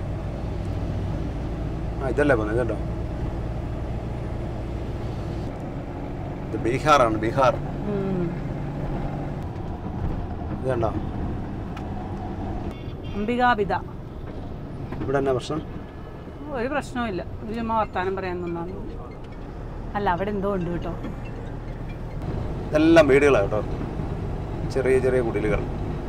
ആ ഇതല്ലേ പോകുന്നത് ഇതുണ്ടോ ഇത് ബീഹാറാണ് ബീഹാർ ഉം. ഇത് കണ്ടോ അംബികാപിത ഇവിടെ എന്നാ പ്രശ്നം ഒരു പ്രശ്നവുമില്ല ഒരു ചുമ്മാ വർത്താനം പറയാൻ നിന്നാണ് അല്ല അവിടെ എന്തോ ഉണ്ട് കേട്ടോ ഇതെല്ലാം വീടുകളാണ് കേട്ടോ ചെറിയ ചെറിയ കുടിലുകൾ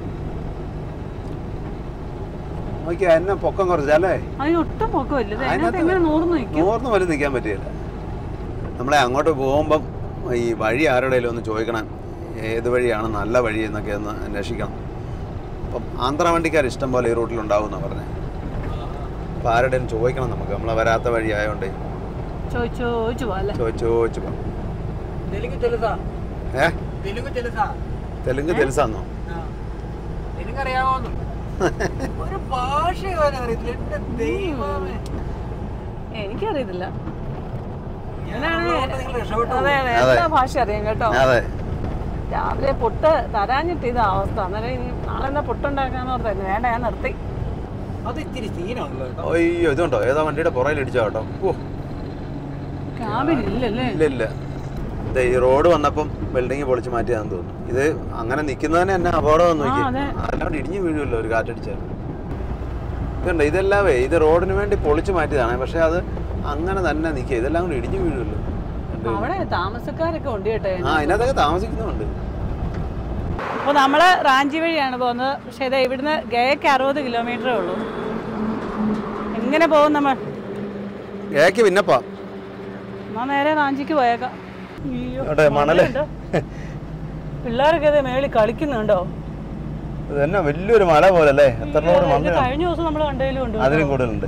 നോക്കിയാ എന്നെ പൊക്കം കുറച്ചല്ലേ അതിന് ഒട്ടും പൊക്കമില്ല ഇത് അതിനകത്ത് അതിനകത്ത് എങ്ങനെ നൂർന്ന് നിൽക്കും നൂറിന് പോലും നിൽക്കാൻ പറ്റിയില്ല നമ്മളെ അങ്ങോട്ട് പോകുമ്പം ഈ വഴി ആരുടെയും ഒന്ന് ചോദിക്കണം ഏത് വഴിയാണ് നല്ല വഴി എന്നൊക്കെ ഒന്ന് അന്വേഷിക്കണം അപ്പം ആന്ധ്ര വണ്ടിക്കാർ ഇഷ്ടം പോലെ ഈ റൂട്ടിലുണ്ടാവുമെന്നാണ് പറഞ്ഞത് അപ്പോൾ ആരുടെയും ചോദിക്കണം നമുക്ക് നമ്മളെ വരാത്ത വഴി ആയതുകൊണ്ട് ചോദിച്ചു ചോദിച്ചു പോവാ അല്ലേ ചോദിച്ചു ചോദിച്ചു പോ. തെലുങ്ക് തെലുസാ ഏ തെലുങ്ക് തെലുസാ തെലുങ്ക് തെലുസാന്നോ തെലുങ്ക് അറിയാമോന്ന് ഒരു ഭാഷ പോലും അറിയത്തില്ല എന്റെ ദൈവമേ എനിക്കറിയത്തില്ല ഞാനുള്ളതുകൊണ്ട് നിങ്ങൾ രക്ഷപ്പെട്ടു അതെ അതെ അതെ. എല്ലാ ഭാഷ അറിയാം കേട്ടോ അതെ രാവിലെ പുട്ട് തരാഞ്ഞിട്ട് ഇതാ അവസ്ഥ അന്നേരം ഇനി നാളെ എന്താ പുട്ടുണ്ടാക്കാന്ന് ഓർത്തായിരുന്നു വേണ്ട ഞാൻ നിർത്തി അത് ഇത്തിരി സീനാണല്ലോ കേട്ടോ അയ്യോ ഇതുണ്ടോ ഏതാ വണ്ടിയുടെ പുറകിൽ ഇടിച്ചോ കേട്ടോ ഓ ക്യാബിൻ ഇല്ലല്ലേ ഇല്ല ഇല്ല ഇത് ഈ റോഡ് വന്നപ്പം ബിൽഡിംഗ് പൊളിച്ച് മാറ്റിയതാന്ന് തോന്നുന്നു ഇത് അങ്ങനെ നിൽക്കുന്നതിന് തന്നെ അപകടം നോക്കി ആ, അതെ. അല്ലാണ്ട് ഇടിഞ്ഞു വീഴുമല്ലോ ഒരു കാറ്റടിച്ചാൽ ഇതുണ്ട് ഇതെല്ലാവേ ഇത് റോഡിന് വേണ്ടി പൊളിച്ച് മാറ്റിയതാണ് പക്ഷെ അത് അങ്ങനെ തന്നെ നിൽക്കുക ഇതെല്ലാം കൂടി ഇടിഞ്ഞു വീഴുമല്ലോ ഉണ്ട്. അവിടെ താമസക്കാരൊക്കെ ഉണ്ട് കേട്ടോ ആ അതിനകത്തൊക്കെ താമസിക്കുന്നുണ്ട് അപ്പോൾ നമ്മൾ റാഞ്ചി വഴിയാണ് പോകുന്നത് പക്ഷേ ഇതാ ഇവിടുന്ന് ഗയക്ക് അറുപത് കിലോമീറ്ററേ ഉള്ളൂ എങ്ങനെ പോകും നമ്മൾ ഏക്ക് പിന്നപ്പാ എന്നാൽ നേരെ റാഞ്ചിക്ക് പോയേക്കാം അയ്യോ, എവിടെ, മണല്? മണലുണ്ടോ? പിള്ളേരൊക്കെ ഇത് മേളിൽ കളിക്കുന്നുണ്ടോ ഇത് തന്നെ വലിയൊരു മല പോലെ അല്ലേ എത്ര റോഡ് ഇത് മണ്ണ് കഴിഞ്ഞ ദിവസം നമ്മൾ കണ്ടതിലും ഉണ്ട് അതിലും കൂടുതലുണ്ട്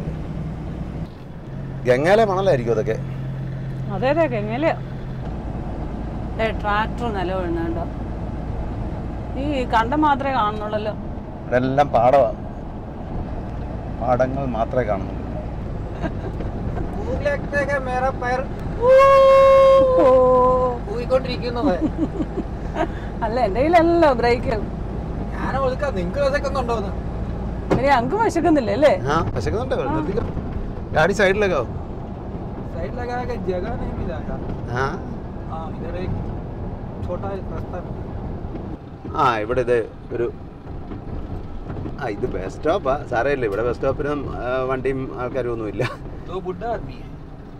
ഗംഗാലെ മണലായിരിക്കും അതൊക്കെ അതെ അതെ എങ്ങനെ ഏ ട്രാക്ടർ നിലവിഴുന്നുണ്ടോ ഈ കണ്ടം മാത്രമേ കാണുന്നുള്ളല്ലോ ഇതെല്ലാം പാടമാണ് പാടങ്ങൾ മാത്രമേ കാണുന്നുള്ളൂ ഭൂമിയിലൊക്കെ മേറെ പയർ പോയിക്കൊണ്ടിരിക്കുന്നത് അല്ല എൻ്റെ കയ്യിലല്ലോ ബ്രേക്ക് ഞാൻ ഒതുക്കാം നിങ്ങൾക്ക് വിശക്കുന്നുണ്ടോന്ന് ഇനി അങ്ക് വശക്കുന്നില്ല അല്ലേ ആ വിശക്കുന്നുണ്ട് നിർത്തിക്കോ ഗാഡി സൈഡിലേക്കോ साइड लगा के जगह नहीं मिला यार ആ हाँ इधर एक छोटा रास्ता ആ ഇവിടെ ഇത് ഒരു ആ ഇത് ബസ് സ്റ്റോപ്പാ സാരമില്ല ഇവിടെ ബസ് സ്റ്റോപ്പിനും ആ, വണ്ടിയും ആൾക്കാരും ഒന്നുമില്ല दो बुढ़ा आदमी है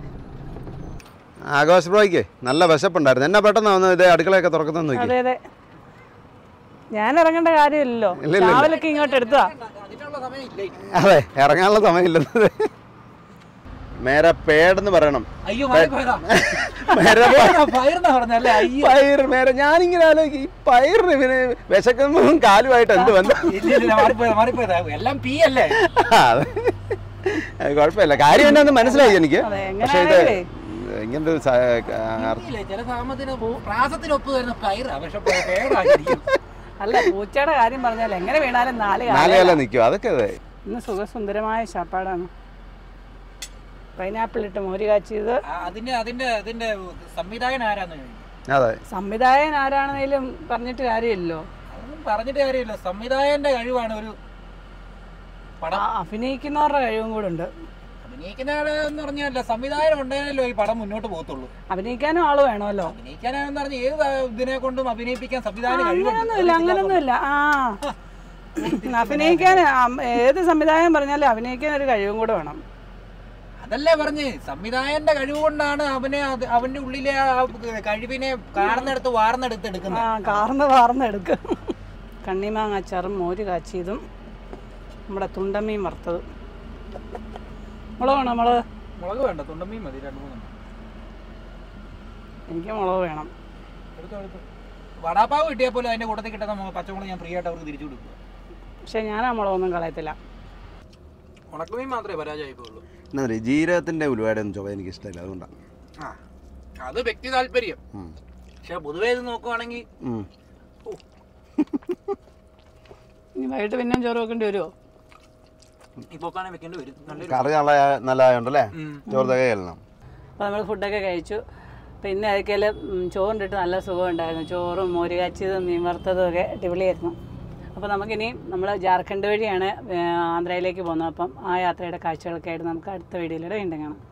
ആഘോഷ ബ്രോയ്ക്ക് നല്ല വിശപ്പുണ്ടായിരുന്നു എന്നാ പെട്ടെന്ന് വന്ന് ഇത് അടുക്കളയൊക്കെ തുറക്കുന്ന നോക്കി അതെ അതെ ഞാൻ ഇറങ്ങേണ്ട കാര്യമില്ലല്ലോ ഇല്ല, ഇല്ല. രാവിലൊക്കെ ഇങ്ങോട്ട് എടുത്തതാ അതിനുള്ള സമയം ഇല്ല അതെ ഇറങ്ങാനുള്ള സമയമില്ലെന്നത് മേരെ പേടെന്ന് പറയണം അയ്യോ മാറിപ്പോയതാ മേരെ പയർന്നാ പറഞ്ഞല്ലേ അയ്യോ പയർ മേരെ ഞാനിങ്ങനെ ആലോചിക്കും ഈ പയറിന് ഇവന് വിശക്കുമ്പോൾ കാലുമായിട്ട് എന്ത് ബന്ധം ഇല്ല ഇല്ല മാറിപ്പോയതാ മാറിപ്പോയതാ എല്ലാം പീ അല്ലേ അതെ. അത് കുഴപ്പമില്ല കാര്യം എന്നാന്ന് മനസ്സിലായി എനിക്ക് അതെ, പക്ഷേ ഇത് എങ്ങനെയാണെങ്കിലേ ഇങ്ങനത്തെ ഒരു സ- ആ, ഇല്ലേ, ചില സാമത്തിന് പ്രാസത്തിന് ഒപ്പ് വരുന്ന പയറാ പക്ഷെ പേടായിരിക്കും അല്ല പൂച്ചയുടെ കാര്യം പറഞ്ഞാൽ എങ്ങനെ വീണാലും നാല് നാല് കാലം കാലം നിൽക്കും അതൊക്കെ അതെ ഇന്ന് സുഖസുന്ദരമായ ശാപ്പാടാണ് പൈനാപ്പിൾ ഇട്ട് മോര് കാച്ചിയത് അതിന്റെ അതിന്റെ അതിന്റെ സംവിധായകൻ ആരാന്ന് ചോദിക്കും അതെ സംവിധായകൻ ആരാണെന്നേലും പറഞ്ഞിട്ട് കാര്യമില്ലല്ലോ അതൊന്നും പറഞ്ഞിട്ട് കാര്യമില്ല സംവിധായകന്റെ കഴിവാണ് ഒരു പടം ആ അഭിനയിക്കുന്നവരുടെ കഴിവും കൂടെ ഉണ്ട് അഭിനയിക്കുന്ന ആള് എന്ന് പറഞ്ഞാൽ സംവിധായകൻ ഉണ്ടെങ്കിലല്ലോ ഈ പടം മുന്നോട്ട് പോകത്തുള്ളൂ അഭിനയിക്കാനും ആള് വേണമല്ലോ അഭിനയിക്കാനാണെന്ന് പറഞ്ഞ ഏത് ഇതിനെ കൊണ്ടും അഭിനയിപ്പിക്കാൻ ആ, സംവിധാനം അങ്ങനൊന്നുമില്ല അങ്ങനൊന്നുമില്ല ആ അഭിനയിക്കാൻ അം- ഏത് സംവിധായകൻ പറഞ്ഞാലും അഭിനയിക്കാൻ ഒരു കഴിവും കൂടെ വേണം അതല്ലേ പറഞ്ഞ് സംവിധായകന്റെ കഴിവ് കൊണ്ടാണ് അവനെ അത് അവന്റെ ഉള്ളിലെ ആ കഴിവിനെ കാർന്നെടുത്ത് വാർന്നെടുത്ത് ആ എടുക്കുന്നത് കാർന്ന് വാർന്ന് എടുക്കും കണ്ണിമാങ്ങ അച്ചാറും മോര് കാച്ചിയതും നമ്മുടെ തുണ്ടമീൻ വറുത്തതും മുളക് വേണം മുളക് മുളക് വേണ്ട തുണ്ടമ്മീൻ മതി രണ്ടു മൂന്ന് എനിക്ക് മുളക് വേണം എടുത്തോ എടുത്തോ വടാപ്പാവ് കിട്ടിയാൽ പോലും അതിന്റെ കൂട്ടത്തിൽ കിട്ടുന്ന മു- പച്ചമുളക് ഞാൻ ഫ്രീ ആയിട്ട് അവർക്ക് തിരിച്ചു കൊടുക്കുക പക്ഷെ ഞാൻ ആ മുളകൊന്നും കളയത്തില്ല ഉണക്കമീൻ മാത്രമേ പരാജയമായിപ്പോയുള്ളൂ എന്നാ പറയുക ജീരകത്തിൻ്റെ ഉലുവയുടെ ഒന്നും ചുവ എനിക്ക് ഇഷ്ടമില്ല അതുകൊണ്ടാണ് ആ അത് വ്യക്തി താല്പര്യം ഉം. പക്ഷെ പൊതുവേ ഇത് നോക്കുവാണെങ്കിൽ ഉം. ഇനി വൈകിട്ട് പിന്നെയും ചോറ് വെക്കേണ്ടി വരുമോ ഈ പോക്കാണെ വെക്കേണ്ടി വരും നല്ലൊരു കറി നല്ല നല്ലതായോണ്ടല്ലേ ഉം. ചോറ് തികയല്ലോ അപ്പോൾ നമ്മൾ ഫുഡൊക്കെ കഴിച്ചു പിന്നെ അതൊക്കെയിൽ ചോറിട്ടിട്ട് നല്ല സുഖമുണ്ടായിരുന്നു ചോറും മോര് കാച്ചിയതും മീൻ വറുത്തതും ഒക്കെ അടിപൊളിയായിരുന്നു അപ്പോൾ നമുക്കിനി നമ്മൾ ജാർഖണ്ഡ് വഴിയാണ് ഏ, ആന്ധ്രയിലേക്ക് പോകുന്നത് അപ്പം ആ യാത്രയുടെ കാഴ്ചകളൊക്കെ ആയിട്ട് നമുക്ക് അടുത്ത വീഡിയോയിലൂടെ വീണ്ടും കാണാം